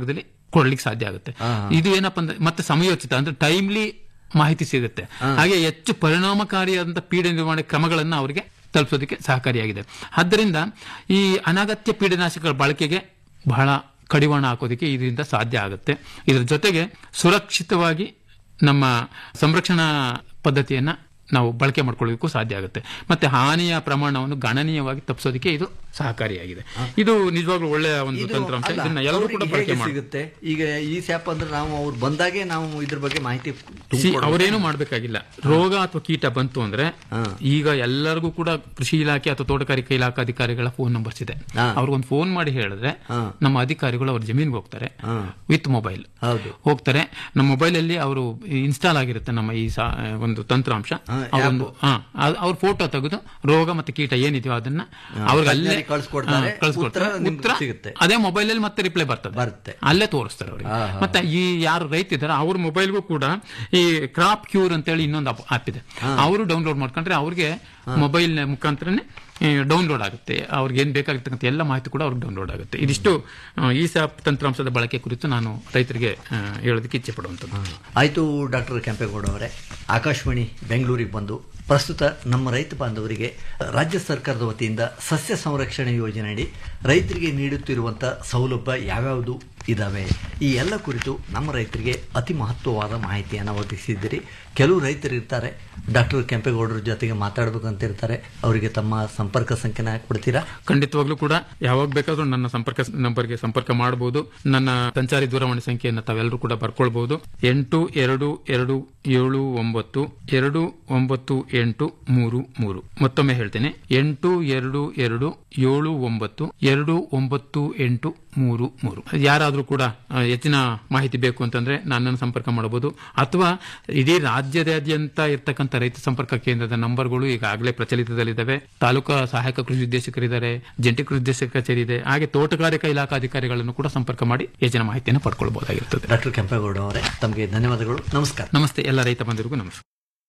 ಕೊಡ್ಲಿಕ್ಕೆ ಸಾಧ್ಯ ಆಗುತ್ತೆ ಇದು ಏನಪ್ಪಾ ಅಂದ್ರೆ ಮತ್ತೆ ಸಮಯೋಚಿತ ಅಂದ್ರೆ ಟೈಮ್ಲಿ ಮಾಹಿತಿ ಸಿಗುತ್ತೆ ಹಾಗೆ ಹೆಚ್ಚು ಪರಿಣಾಮಕಾರಿಯಾದಂತಹ ಪೀಡೆ ನಿರ್ವಹಣೆ ಕ್ರಮಗಳನ್ನ ಅವರಿಗೆ ತಲುಪಿಸೋದಕ್ಕೆ ಸಹಕಾರಿಯಾಗಿದೆ ಆದ್ದರಿಂದ ಈ ಅನಗತ್ಯ ಪೀಡನಾಶಕಗಳ ಬಳಕೆಗೆ ಬಹಳ ಕಡಿವಾಣ ಹಾಕೋದಕ್ಕೆ ಇದರಿಂದ ಸಾಧ್ಯ ಆಗುತ್ತೆ ಇದರ ಜೊತೆಗೆ ಸುರಕ್ಷಿತವಾಗಿ ನಮ್ಮ ಸಂರಕ್ಷಣಾ ಪದ್ಧತಿಯನ್ನ ನಾವು ಬಳಕೆ ಮಾಡ್ಕೊಳ್ಳೋದಕ್ಕೂ ಸಾಧ್ಯ ಆಗುತ್ತೆ ಮತ್ತೆ ಹಾನಿಯ ಪ್ರಮಾಣವನ್ನು ಗಣನೀಯವಾಗಿ ತಪ್ಪಿಸೋದಕ್ಕೆ ಇದು ಸಹಕಾರಿಯಾಗಿದೆ ಇದು ನಿಜವಾಗ್ಲೂ ಒಳ್ಳೆಯ ಒಂದು ಇದು ತಂತ್ರಾಂಶ ಅಲ್ಲ, ಇದನ್ನ ಎಲ್ಲರೂ ಕೂಡ ಅವ್ರಿಗೆ ಬಳಕೆ ಹೇಗೆ ಮಾಡಿ ಸಿಗುತ್ತೆ ಈಗ ಈ ಸ್ಯಾಪ್ ಅಂದ್ರೆ ನಾವು ಅವ್ರು ಬಂದಾಗೆ ನಾವು ಇದ್ರ ಬಗ್ಗೆ ಮಾಹಿತಿ ತುಂಬ್ಕೊಡ್ಬೇಕು. ಅವರೇನು ಮಾಡಬೇಕಾಗಿಲ್ಲ ರೋಗ ಅಥವಾ ಕೀಟ ಬಂತು ಅಂದ್ರೆ ಹಾ. ಈಗ ಎಲ್ಲರಿಗೂ ಕೂಡ ಕೃಷಿ ಇಲಾಖೆ ಅಥವಾ ತೋಟಗಾರಿಕೆ ಇಲಾಖೆ ಅಧಿಕಾರಿಗಳ ಫೋನ್ ನಂಬರ್ಸ್ ಇದೆ ಹಾ. ಅವ್ರಿಗೊಂದು ಫೋನ್ ಮಾಡಿ ಹೇಳಿದ್ರೆ ಹಾ. ನಮ್ಮ ಅಧಿಕಾರಿಗಳು ಅವ್ರ ಜಮೀನ್ಗೆ ಹೋಗ್ತಾರೆ ಹಾ. ವಿತ್ ಮೊಬೈಲ್ ಹೌದು ಹೋಗ್ತಾರೆ ನಮ್ಮ ಮೊಬೈಲ್ ಅಲ್ಲಿ ಅವರು ಇನ್ಸ್ಟಾಲ್ ಆಗಿರುತ್ತೆ ನಮ್ಮ ಈ ಸಾ- ಒಂದು ತಂತ್ರಾಂಶ ಹಾ, ಅವರೊಂದು ಹಾ ಅದ್- ಅವ್ರ ಫೋಟೋ ತೆಗೆದು ರೋಗ ಮತ್ತೆ ಕೀಟ ಏನಿದೆಯೋ ಅದನ್ನ ಅವ್ರಿಗೆ ಅಲ್ಲೇ ತಜ್ಞರಿಗೆ ಕಳ್ಸ್ಕೊಡ್ತಾರೆ. ಹಾ, ಕಳ್ಸ್ಕೊಡ್ತಾರೆ. ಉತ್ತರ ನಿಮ್ಗೆ ಉತ್ತರ ಸಿಗುತ್ತೆ. ಅದೇ ಮೊಬೈಲ್ ಅಲ್ಲಿ ಮತ್ತೆ ರಿಪ್ಲೈ ಬರ್ತದೆ ಬರುತ್ತೆ. ಅಲ್ಲೇ ತೋರಿಸ್ತಾರೆ ಅವರಿಗೆ ಹಾ, ಹಾ. ಮತ್ತೆ ಈ ಯಾರು ರೈತ ಇದ್ದಾರೆ ಅವ್ರ ಮೊಬೈಲ್ಗೂ ಕೂಡ ಈ ಕ್ರಾಪ್ ಕ್ಯೂರ್ ಅಂತೇಳಿ ಇನ್ನೊಂದು ಆಪ್ ಇದೆ ಅವರು ಡೌನ್ಲೋಡ್ ಮಾಡ್ಕೊಂಡ್ರೆ ಅವ್ರಿಗೆ ಮೊಬೈಲ್ ಮುಖಾಂತರನೇ ಡೌನ್ಲೋಡ್ ಆಗುತ್ತೆ ಅವ್ರಿಗೆ ಏನ್ ಬೇಕಾಗಿರ್ತಕ್ಕಂಥ ಎಲ್ಲ ಮಾಹಿತಿ ಕೂಡ ಅವ್ರಿಗೆ ಡೌನ್ಲೋಡ್ ಆಗುತ್ತೆ ಇದಿಷ್ಟು ಆ, ಈ ಸ್ಯಾಪ್ ತಂತ್ರಾಂಶದ ಬಳಕೆ ಕುರಿತು ನಾನು ರೈತರಿಗೆ ಆ, ಹೇಳೋದಕ್ಕೆ ಇಚ್ಛೆ ಪಡುವಂಥದ್ದು ಆಯಿತು ಡಾಕ್ಟರ್ ಕೆಂಪೇಗೌಡ ಅವರೇ ಆಕಾಶವಾಣಿ ಬೆಂಗಳೂರಿಗೆ ಬಂದು ಪ್ರಸ್ತುತ ನಮ್ಮ ರೈತ ಬಾಂಧವರಿಗೆ ರಾಜ್ಯ ಸರ್ಕಾರದ ವತಿಯಿಂದ ಸಸ್ಯ ಸಂರಕ್ಷಣೆ ಯೋಜನೆಯಡಿ ರೈತರಿಗೆ ನೀಡುತ್ತಿರುವಂಥ ಸೌಲಭ್ಯ ಯಾವ್ಯಾವುದು ಇದಾವೆ ಈ ಎಲ್ಲ ಕುರಿತು ನಮ್ಮ ರೈತರಿಗೆ ಅತಿ ಮಹತ್ವವಾದ ಮಾಹಿತಿಯನ್ನು ಒದಗಿಸಿದ್ದೀರಿ ಕೆಲವು ರೈತರು ಇರ್ತಾರೆ ಡಾಕ್ಟರ್ ಕೆಂಪೇಗೌಡರ ಜೊತೆಗೆ ಮಾತಾಡಬೇಕಂತ ಇರ್ತಾರೆ ಅವರಿಗೆ ತಮ್ಮ ಸಂಪರ್ಕ ಸಂಖ್ಯೆನ ಕೊಡ್ತೀರಾ ಖಂಡಿತವಾಗ್ಲೂ ಕೂಡ ಯಾವಾಗ ಬೇಕಾದ್ರೂ ನನ್ನ ಸಂಪರ್ಕ ನಂಬರ್ಗೆ ಸಂಪರ್ಕ ಮಾಡಬಹುದು ನನ್ನ ಸಂಚಾರಿ ದೂರವಾಣಿ ಸಂಖ್ಯೆಯನ್ನು ತಾವೆಲ್ಲರೂ ಕೂಡ ಬರ್ಕೊಳ್ಬಹುದು ಎಂಟು ಎರಡು ಎರಡು ಏಳು ಒಂಬತ್ತು ಎರಡು ಒಂಬತ್ತು ಎಂಟು ಮೂರು ಮೂರು ಮತ್ತೊಮ್ಮೆ ಹೇಳ್ತೇನೆ ಎಂಟು ಎರಡು ಎರಡು ಏಳು ಒಂಬತ್ತು ಎರಡು ಒಂಬತ್ತು ಎಂಟು ಮೂರು ಮೂರು ಯಾರಾದರೂ ಕೂಡ ಆ, ಹೆಚ್ಚಿನ ಮಾಹಿತಿ ಬೇಕು ಅಂತಂದ್ರೆ ನನ್ನನ್ನು ಸಂಪರ್ಕ ಮಾಡಬಹುದು ಅಥವಾ ಇಡೀ ರಾಜ್ಯದಾದ್ಯಂತ ಇರ್ತಕ್ಕಂಥ ರೈತ ಸಂಪರ್ಕ ಕೇಂದ್ರದ ನಂಬರ್ಗಳು ಈಗಾಗಲೇ ಪ್ರಚಲಿತದಲ್ಲಿದ್ದಾವೆ ತಾಲೂಕಾ ಸಹಾಯಕ ಕೃಷಿ ನಿರ್ದೇಶಕರಿದ್ದಾರೆ ಜಂಟಿ ಕೃಷಿ ನಿರ್ದೇಶಕ ಕಚೇರಿ ಇದೆ ಹಾಗೆ ತೋಟಗಾರಿಕಾ ಇಲಾಖಾ ಅಧಿಕಾರಿಗಳನ್ನು ಕೂಡ ಸಂಪರ್ಕ ಮಾಡಿ ಹೆಚ್ಚಿನ ಮಾಹಿತಿಯನ್ನು ಪಡ್ಕೊಳ್ಬಹುದಾಗಿರ್ತದೆ ಡಾಕ್ಟರ್ ಕೆಂಪೇಗೌಡ ಅವರೇ ತಮಗೆ ಧನ್ಯವಾದಗಳು ನಮಸ್ಕಾರ ನಮಸ್ತೆ ಎಲ್ಲ ರೈತ ಬಂಧುರಿಗೂ ನಮಸ್ಕಾರ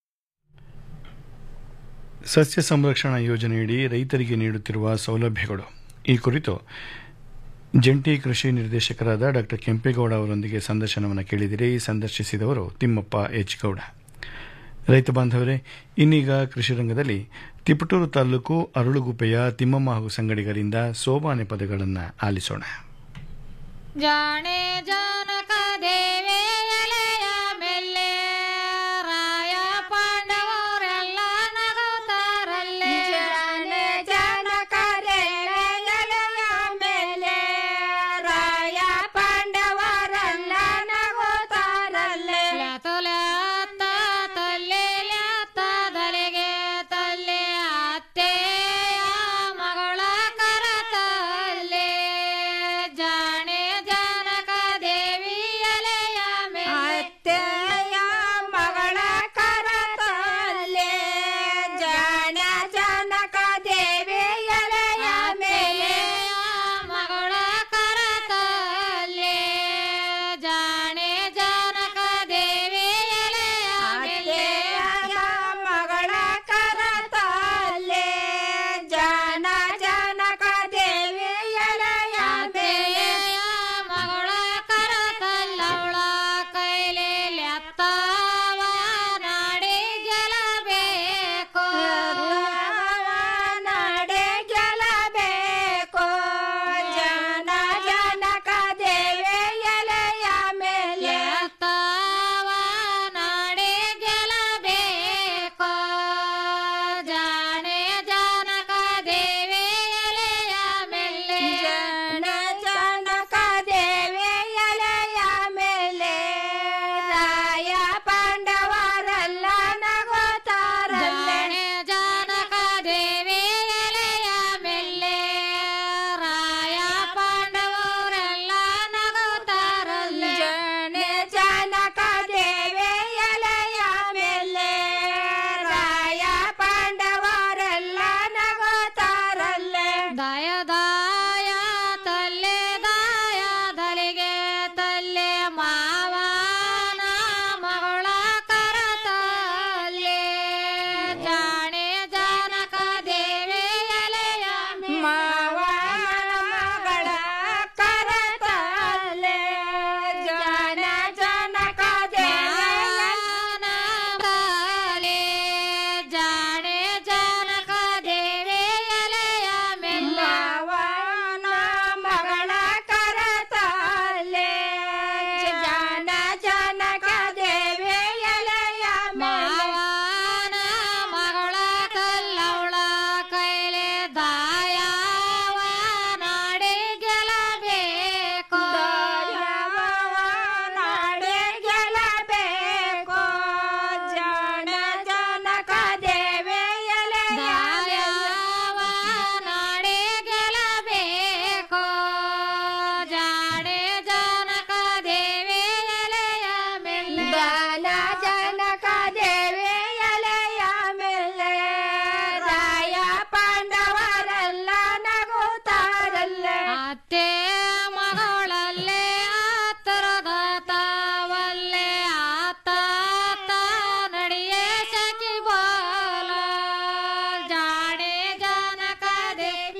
ಸಸ್ಯ ಸಂರಕ್ಷಣಾ ಯೋಜನೆಯಡಿ ರೈತರಿಗೆ ನೀಡುತ್ತಿರುವ ಸೌಲಭ್ಯಗಳು ಈ ಕುರಿತು ಜಂಟಿ ಕೃಷಿ ನಿರ್ದೇಶಕರಾದ ಡಾಕ್ಟರ್ ಕೆಂಪೇಗೌಡ ಅವರೊಂದಿಗೆ ಸಂದರ್ಶನವನ್ನು ಕೇಳಿದಿರಿ ಸಂದರ್ಶಿಸಿದವರು ತಿಮ್ಮಪ್ಪ ಎಚ್ ಗೌಡ ರೈತ ಬಾಂಧವರೇ ಇನ್ನೀಗ ಕೃಷಿ ರಂಗದಲ್ಲಿ ತಿಪಟೂರು ತಾಲೂಕು ಅರಳುಗುಪ್ಪೆಯ ತಿಮ್ಮಮ್ಮ ಹಾಗೂ ಸಂಗಡಿಗರಿಂದ ಸೋಬಾನೆ ಪದಗಳನ್ನು ಆಲಿಸೋಣ ಜಾಣೆ ಜಾನಕ ದೇವಿ ಎಲೆಯ ಮೆಲ್ಲೆ ರಾಯ ಪಾಂಡವರೆಲ್ಲ ನಗುತ್ತಾರಲ್ಲೇ ಜಾಣೆ ಜಾನಕ ದೇವಿ ಎಲೆಯ ಮೇಲೆ ರಾಯ ಪಾಂಡವರೆಲ್ಲ ನಗುತ್ತಾರಲ್ಲೇ ತುಲ್ಯಾತ್ತ ತಲ್ಲಿ ಲ್ಯಾತ್ತ ದಲಿಗೆ ತಲ್ಲಿ ಅತ್ತೆಯ ಮಗಳ ಕರತಲ್ಲೇ ಜಾಣೆ ಜನಕ ದೇವಿ ಎಲೆಯ ಅತ್ತೆಯ ಮಗಳ ಕರತಲ್ಲೇ ಜಾಣ ಜನಕ ದೇವಿ ಎಲೆಯ ಮೇಲೆ ಮಗಳ ಕರತಲ್ಲೇ ಜಾಣೆ ಜನಕ ದೇವಿ ಎಲೆಯ ಮೇಲೆ ಮಗಳ ಕರತಲ್ಲೇ ಜಾಣ ಜನಕ ದೇವಿ ಎಲೆಯ ಮೇಲೆ ಮಗಳ ಕರತಲ್ಲವಳ ಕೈಲಿ ಲೆತ್ತವ ನಾಡಿ ಗೆಲ್ಲಬೇಕು ನಾಡಿ ಗೆಲ್ಲಬೇಕು ಜನ ಜನಕ ದೇವಿ ಎಲೆಯ ಮೇಲೆ ಲೆತ್ತವ ನಾಡಿ ಗೆಲ್ಲಬೇಕು ಜಾಣೆ ಜನಕ ದೇವಿ ಎಲೆಯ ಮೇಲೆ ಜನ ಜನಕ ದೇವಿ ಎಲೆಯ ಮೇಲೆ ರಾಯ ಪಾಂಡವರೆಲ್ಲ ನಗುತ್ತಾರಲ್ಲೇ ಜನಕ ದೇವಿ ಎಲೆಯ ಮೇಲೆ ರಾಯ ಪಾಂಡವರೆಲ್ಲ ನಗುತ್ತಾರಲ್ಲೇ ಜನೆ ಜನಕ ದೇವಿ ಎಲೆಯ ಮೇಲೆ ರಾಯ ಪಾಂಡವರೆಲ್ಲ ನಗುತ್ತಾರಲ್ಲೇ ದಯ ದಾಯ ತಲ್ಲೆ ದಾಯ ದಲಿಗೆ ತಲ್ಲೆ ಮಾವನ ಮಗಳ ಕರತಲ್ಲೇ ಜಾಣೆ ಜನಕ ದೇವಿ ಎಲೆಯ ಮಾವನ ಮಗಳ ಕರತಲ್ಲೇ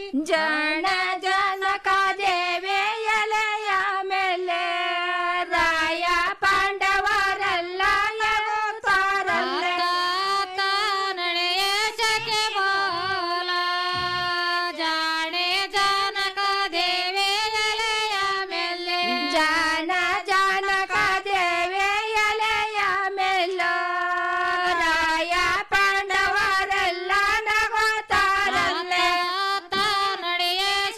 ಜನ ಜನಕ ದೇವಿ ಎಲೆಯ ಮೇಲೆ ರಾಯ ಪಾಂಡವರೆಲ್ಲ ಎಗುತ್ತಾರಲ್ಲೇ. ನಡೆಯ ಸಖಿ ಬೋಲ ಜಾಣೆ ಜನಕ ದೇವಿ ಎಲೆಯ ಮೇಲೆ ಜಾಣ ಜನಕ ದೇವಿ ಎಲೆಯ ಮೇಲೆ ರಾಯ ಪಾಂಡವರೆಲ್ಲ ನಗುತ್ತಾರಲ್ಲೇ ನಡೆಯ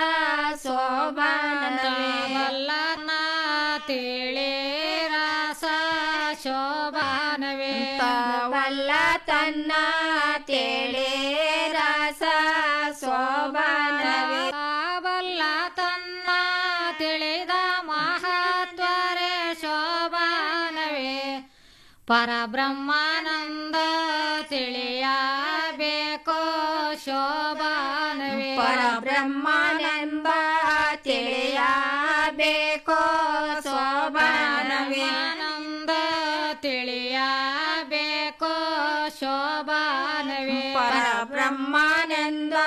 ಶೋಭಾನವೇ ಬಲ್ಲನ ತಿಳಿ ರಸ ಶೋಭಾನವೇ ವಲ್ಲ ತನ್ನ ತಿಳಿ ರಸ ಶೋಭಾನವೇ ಬಲ್ಲ ತನ್ನ ತಿಳಿದ ಮಹತ್ವರೇ ಶೋಭಾನವೇ ಪರಬ್ರಹ್ಮಾನಂದ ತಿಳಿಯಬೇಕೋ ಶೋಭಾನವೇ ಪರಬ್ರಹ್ಮಾನಂದ ತಿಳಿಯಬೇಕೋ ಶೋಭಾನವೇ ಆನಂದ ತಿಳಿಯಬೇಕೋ ಶೋಭಾನವೇ ಪರಬ್ರಹ್ಮಾನಂದ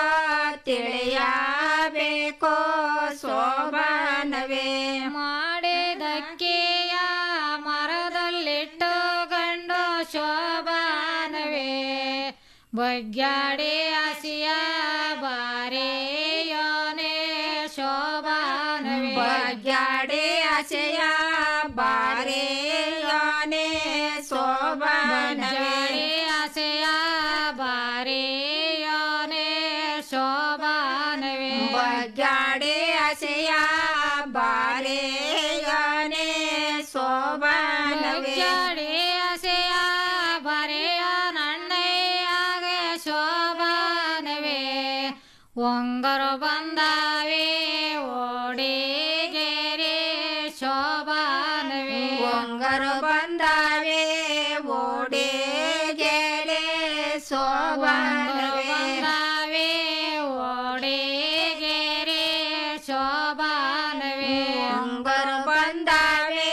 ತಿಳಿಯಬೇಕೋ ಶೋಭಾನವೇ ಮಾಡಿದಕ್ಕೆಯ ಮರದಲ್ಲಿಟ್ಟು ಗಂಡು ಶೋಭಾನವೇ ಬಗ್ಗಾಡಿ ಹಸಿಯ ಬಾರಿ ಯೋನೆ ಶೋಭಾನವೇ ಬಗ್ಗಾಡಿ ಹಸೆಯ ಬಾರಿ ಯೋನೆ ಶೋಭಾನವೇ ಹಸೆಯ ಬಾರಿ ಯೋನೆ ಶೋಭಾನವೇ ಬಗ್ಗಾಡಿ ಹಸೆಯ ಬಾರಿ ಯೋನೆ ಶೋಭಾನವೇ ಹಸೆಯ ಬರೆಯ ನನ್ನಯ್ಯಾಗೆ ಶೋಭಾನವೇ ಒಂಗರು ಬಂದಾವೆ ಓಡಿಗೆರೆ ಶೋಭಾನವೇ ಒಂಗರು ಬಂದಾವೆ ಓಡಿಗೆರೆ ಶೋಭಾನವೇ ಬಂದಾವೆ ಓಡಿಗೆರೆ ಶೋಭಾನವೇ ಒಂಗರು ಬಂದಾವೆ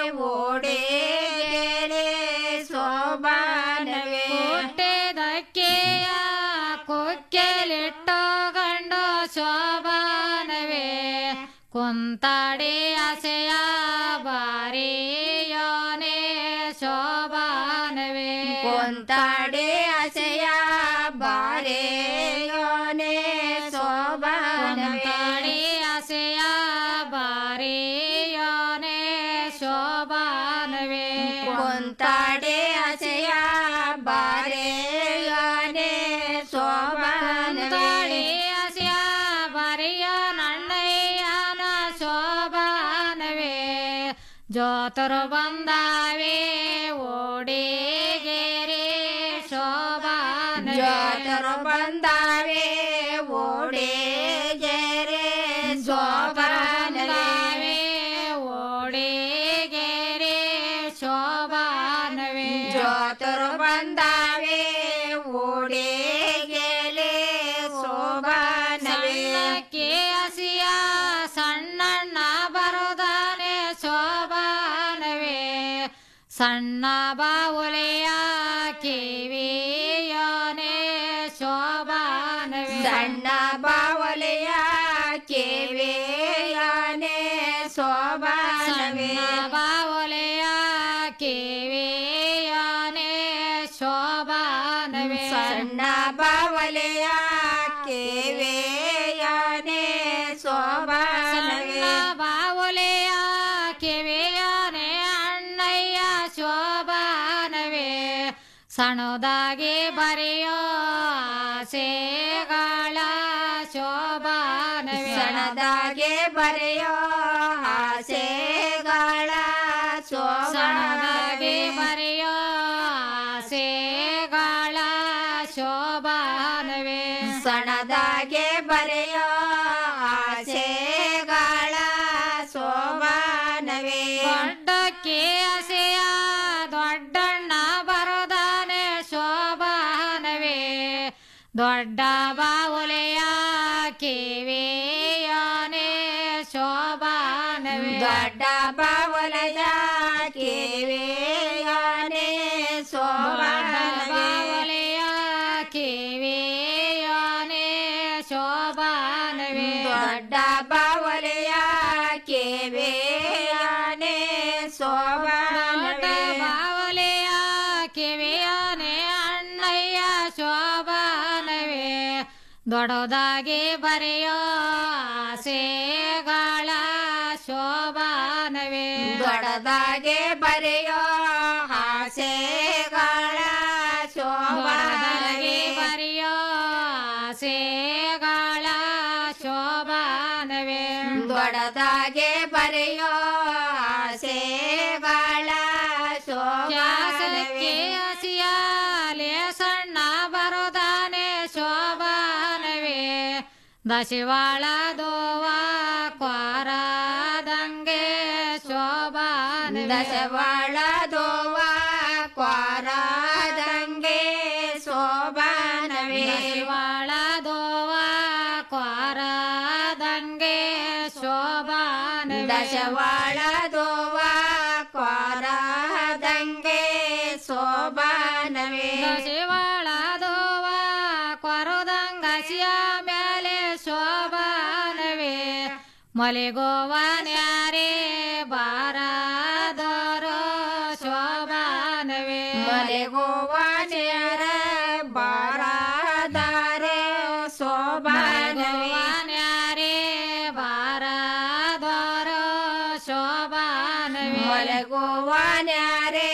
ಓಡಿಗೆರೆ ಶೋಭಾನವೇ ಹುಟ್ಟಿದಕ್ಕೆಯ ಕೊಕ್ಕೆಲಿಟ್ಟು ಗಂಡು ಶೋಭಾನವೇ ಕುಂತಾಡಿ ಆಸೆಯ ಬಾರಿ ಯೋನೆ ಶೋಭಾನವೇ ಕುಂತಾಡಿ ಆಸೆಯ ಬಾರಿ ಯೋನೆ ಶೋಭಾನವೇ ಆಸೆಯ ಬಾರಿ ಯೋನೆ ಶೋಭಾನವೇ ಕುಂತಾಡಿ ಆಸೆಯ ಬಾರಿ ಯೋನೆ ಶೋಭಾನವೇ ಆಸೆಯ ಬಾರಿಯ ನನ್ನಯ್ಯನ ಶೋಭಾನವೇ ಜೋತರು ಬಂದಾವೆ ಓಡಿಗೆರೆ ಶೋಭಾನವೇ ಜೋತರು ಬಂದಾವೆ ಓಡಿಗೆರೆ ಶೋಭಾನವೇ ಓಡಿಗೆರೆ ಶೋಭಾನವೇ ಜೋತರು ಬಂದಾವೆ ಓಡಿಗೆಲೆ ಶೋಭಾನವೇ ಹಸಿಯ ಸಣ್ಣಣ್ಣ ಬರುದಾನೆ ಶೋಭಾನವೇ ಸಣ್ಣ ಬಾವುಲೆಯ ಕಿವಿಯೋನೆ ಶೋಭಾನವೇ ಸಣ್ಣ ಬಾವಲೆಯ ಕಿವಿಯಾನೆ ಶೋಭಾನವೇ ಬಾವಲೆಯ ಕಿವಿಯಾನೆ ಶೋಭಾನವೇ ಸಣ್ಣ ಬಾವಲೆಯ ಕಿವಿಯಾನೆ ಶೋಭಾನವೇ ಬಾವಲೆಯ ಕಿವಿಯಾನೆ ಅಣ್ಣಯ್ಯ ಶೋಭಾನವೇ ಸಣದಾಗಿ ಬರೆಯೋ ಆಸೆಗಳ ಶೋಭಾನವೇ ಸಣದಾಗೆ ಬರೆಯೋ ಆಸೆಗಳ ಸಣದಾಗೆ ಬರೆಯೋ ಆಸೆಗಳ ಶೋಭಾನವೇ ಸಣದಾಗೆ ಬರೆಯೋ ಆಸೆಗಳ ಶೋಭಾನವೇ ದೊಡ್ಡಕ್ಕೆ ಆಸೆಯ ದೊಡ್ಡಣ್ಣ ಬರೋದಾನೆ ಶೋಭಾನವೇ ದೊಡ್ಡ ಬಾವುಲೆಯ ಕಿವಿಯಾನೆ ಶೋಭಾನವೇ ದೊಡ್ಡ ಬಾವುಲೆಯ ಕಿವಿಯಾನೆ ಶೋಭಾನವೇ ಕಿವಿಯಾನೆ ಶೋಭಾನವೇ ದೊಡ್ಡ ಬಾವಲೆಯ ಕಿವಿಯಾನೆ ಶೋಭಾನವೇ ಬಾವಲೆಯ ಕಿವಿಯಾನೆ ಅಣ್ಣಯ್ಯ ಶೋಭಾನವೇ ದೊಡ್ಡದಾಗಿ ಬರೆಯೋ ಆಸೆಗಳ ಶೋಭಾನವೇ ದೊಡ್ಡದಾಗಿ ಬರೆಯೋ ಆಸೆಗಳ ಶೋಭಾನವೇ ಬರೆಯೋ ಆಸೆಗಳ ಶೋಭಾನವೇ ಶೋಭಾನವೇ ದೊಡ್ಡದಾಗೆ ಬರೆಯೋ ಆಸೆಗಳ ಶಾಸನಕ್ಕೆ ಶೋಭಾನವೇ ಹಸಿಯಾಲೆ ಸಣ್ಣ ಬರೋದಾನೆ ಶೋಭಾನವೇ ದಶಿವಾಳ ದೋವ ಕ್ವಾರದಂಗೆ ಶೋಭಾನವೇ ದಶವಾಳ ದೋವ ಕ್ವಾರದಂಗೆ ಶೋಭಾನವೇ ದಶಿವಾಳ ದೋವ ಕ್ವಾರದಂಗೆ ಶೋಭಾನವೇ ದಶವಾಳ ದೋವ ಕ್ವಾರದಂಗೆ ಶೋಭಾನವೇ ದಶಿವಾಳ ದೋವ ಕೊರದಂಗಸಿಯ ಮೇಲೆ ಶೋಭಾನವೇ ಮಲೆಗೋವನ್ಯಾರೇ ಬಾರದರೋ ಶೋಭಾನವೇ ಮಲೆಗೋವಾನೆಯರ ಬಾರಾದಾರೆ ಶೋಭಾನವೇ ಮಲೆಗೋವನ್ಯಾರೇ ಬಾರದರೋ ಶೋಭಾನವೇ ಮಲೆಗೋವಾನ್ಯಾರೆ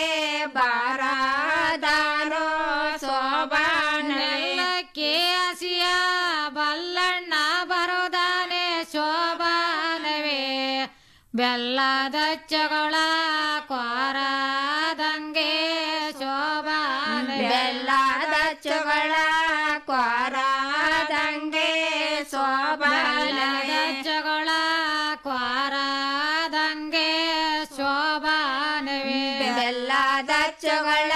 ಬಾರಾದಾರೋ ಶೋಭಾನವೇ ನೆಲ್ಲಕ್ಕೆ ಹಸಿಯ ಬಲ್ಲಣ್ಣ ಬರೋದಾನೆ ಶೋಭಾನವೇ ಬೆಲ್ಲದ ಚಗಳ ಕ್ವಾರದಂಗೆ ಶೋಭಾನವೇ ಬೆಲ್ಲದ ಚಗಳ ಕ್ವಾರದಂಗೆ ಬೆಲ್ಲದ ಶೋಭಾನವೇ ಚಗಳ ಕ್ವಾರದಂಗೆ ಶೋಭಾನವೇ ಬೆಲ್ಲದ ಚಗಳ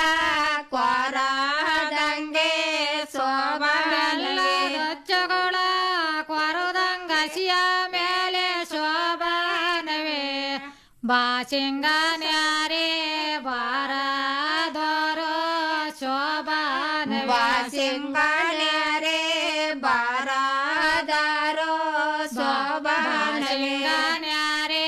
ಕ್ವಾರದಂಗೆ ಶೋಭಾನವೇ ಬೆಲ್ಲದಚ್ಚಗಳ ಕೊರದಂಗಸಿಯ ಮೇಲೆ ಶೋಭಾನವೇ ಬಾಸಿಂಗನ್ಯಾರೇ ಬಾರದೋರೋ ಶೋಭಾನವೇ ಬಾಸಿಂಗಣ್ಯರೇ ಬಾರಾದಾರೋ ಶೋಭಾನವೇ ಬಾಸಿಂಗನ್ಯಾರೇ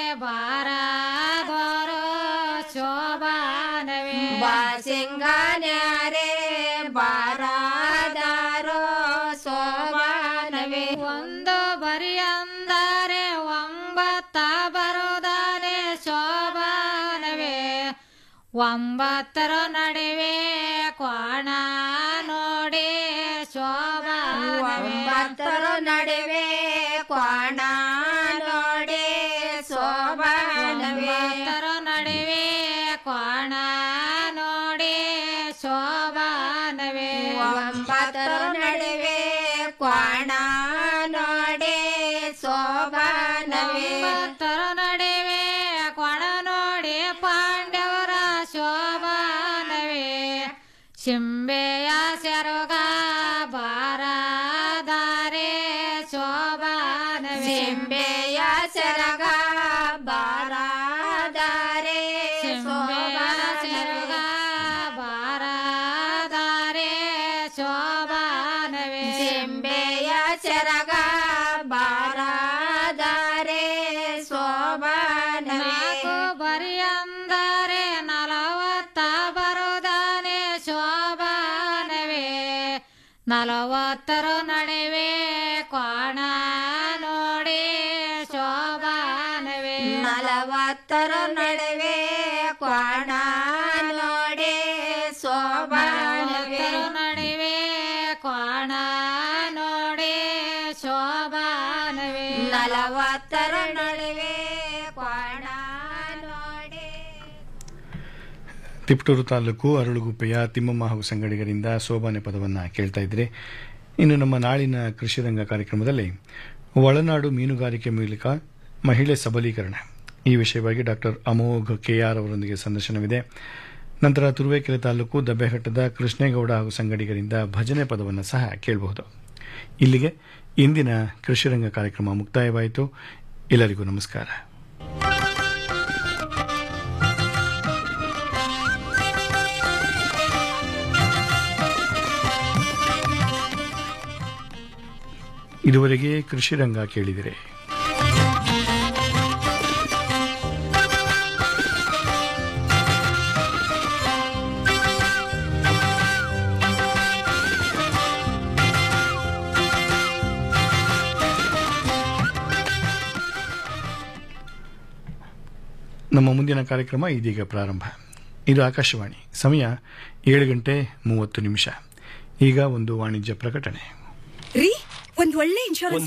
ಬಾರದೋರೋ ಶೋಭಾನವೇ ಬಾಸಿಂಗಣ್ಯರೇ ಬಾರಾದಾರೋ ಶೋಭಾನವೇ ಒಂದು ಬರಿ ಅಂದರೆ ಒಂಬತ್ತ ಬರುವುದಾನೆ ಶೋಭಾನವೇ ಒಂಬತ್ತರ ನಡುವೆ ಕ್ವಾಣ ನೋಡಿ ಶೋಭಾನವೇ ಒಂಬತ್ತರ ನಡುವೆ ಕ್ವಾಣ ನೋಡಿ ಶೋಭಾನವೇ ಒಂಬತ್ತರ ನಡುವೆ ಕ್ವಾಣ ನೋಡಿ ಶೋಭಾನವೇ ಒಂಬತ್ತರ ನಡುವೆ ಕ್ವಾಣ ನೋಡಿ ಶೋಭಾನವೇ ಒಂಬತ್ತರ ನಡುವೆ ಕೊಣ ನೋಡಿ ಪಾಂಡವರ ಶೋಭಾನವೇ ಶಿಂಬೆಯ ಸೆರಗ ಬಾರದಾರೆ ಶೋಭಾನವೇ ಸಿಂಬೆಯ ಸೆರಗ ಬಾರಾದಾರೆ ಶಿಂಬೆಯ ಸೆರಗ ಬಾರದಾರೆ ಶೋಭಾನವೇ ಸಿಂಬೆಯ ಸೆರಗ ಬಾರಾದಾರೆ ಶೋಭಾನವೇ ನಾಲ್ಕು ಬರಿ ಅಂದರೆ ನಲವತ್ತ ಬರುದಾನೆ ಶೋಭಾನವೇ ನಲವತ್ತರ ನಡುವೆ ಕ್ವಾಣ ನೋಡಿ ಶೋಭಾನವೇ ನಲವತ್ತರ ನಡುವೆ ಕ್ವಾಣ ನೋಡಿ ಶೋಭಾನವೇ ನಲವತ್ತರ ನಡುವೆ ಕ್ವಾಣ ನೋಡಿ ಶೋಭಾನವೇ ನಲವತ್ತರ ನಡುವೆ ಕ್ವಾಣ ನೋಡಿ ತಿಪಟೂರು ತಾಲೂಕು ಅರಳುಗುಪ್ಪೆಯ ತಿಮ್ಮಮ್ಮ ಹಾಗೂ ಸಂಗಡಿಗರಿಂದ ಸೋಬಾನೆ ಪದವನ್ನು ಕೇಳ್ತಾ ಇದ್ರೆ ಇನ್ನು ನಮ್ಮ ನಾಳಿನ ಕೃಷಿ ರಂಗ ಕಾರ್ಯಕ್ರಮದಲ್ಲಿ ಒಳನಾಡು ಮೀನುಗಾರಿಕೆ ಮೂಲಕ ಮಹಿಳೆ ಸಬಲೀಕರಣ ಈ ವಿಷಯವಾಗಿ ಡಾಕ್ಟರ್ ಅಮೋಘ್ ಕೆಆರ್ ಅವರೊಂದಿಗೆ ಸಂದರ್ಶನವಿದೆ ನಂತರ ತುರುವೇಕೆರೆ ತಾಲೂಕು ದಬ್ಬೆಘಟ್ಟದ ಕೃಷ್ಣೇಗೌಡ ಹಾಗೂ ಸಂಗಡಿಗರಿಂದ ಭಜನೆ ಪದವನ್ನು ಸಹ ಕೇಳಬಹುದು ಇಲ್ಲಿಗೆ ಇಂದಿನ ಕೃಷಿರಂಗ ಕಾರ್ಯಕ್ರಮ ಮುಕ್ತಾಯವಾಯಿತು ಎಲ್ಲರಿಗೂ ನಮಸ್ಕಾರ ಇದುವರೆಗೆ ಕೃಷಿ ರಂಗ ಕೇಳಿದಿರೆ ನಮ್ಮ ಮುಂದಿನ ಕಾರ್ಯಕ್ರಮ ಇದೀಗ ಪ್ರಾರಂಭ ಇದು ಆಕಾಶವಾಣಿ ಸಮಯ ಏಳು ಗಂಟೆ ಮೂವತ್ತು ನಿಮಿಷ ಈಗ ಒಂದು ವಾಣಿಜ್ಯ ಪ್ರಕಟಣೆ ರೀ ಒಂದ್ ಒಳ್ಳೆ ಇನ್ಶೂರೆನ್ಸ್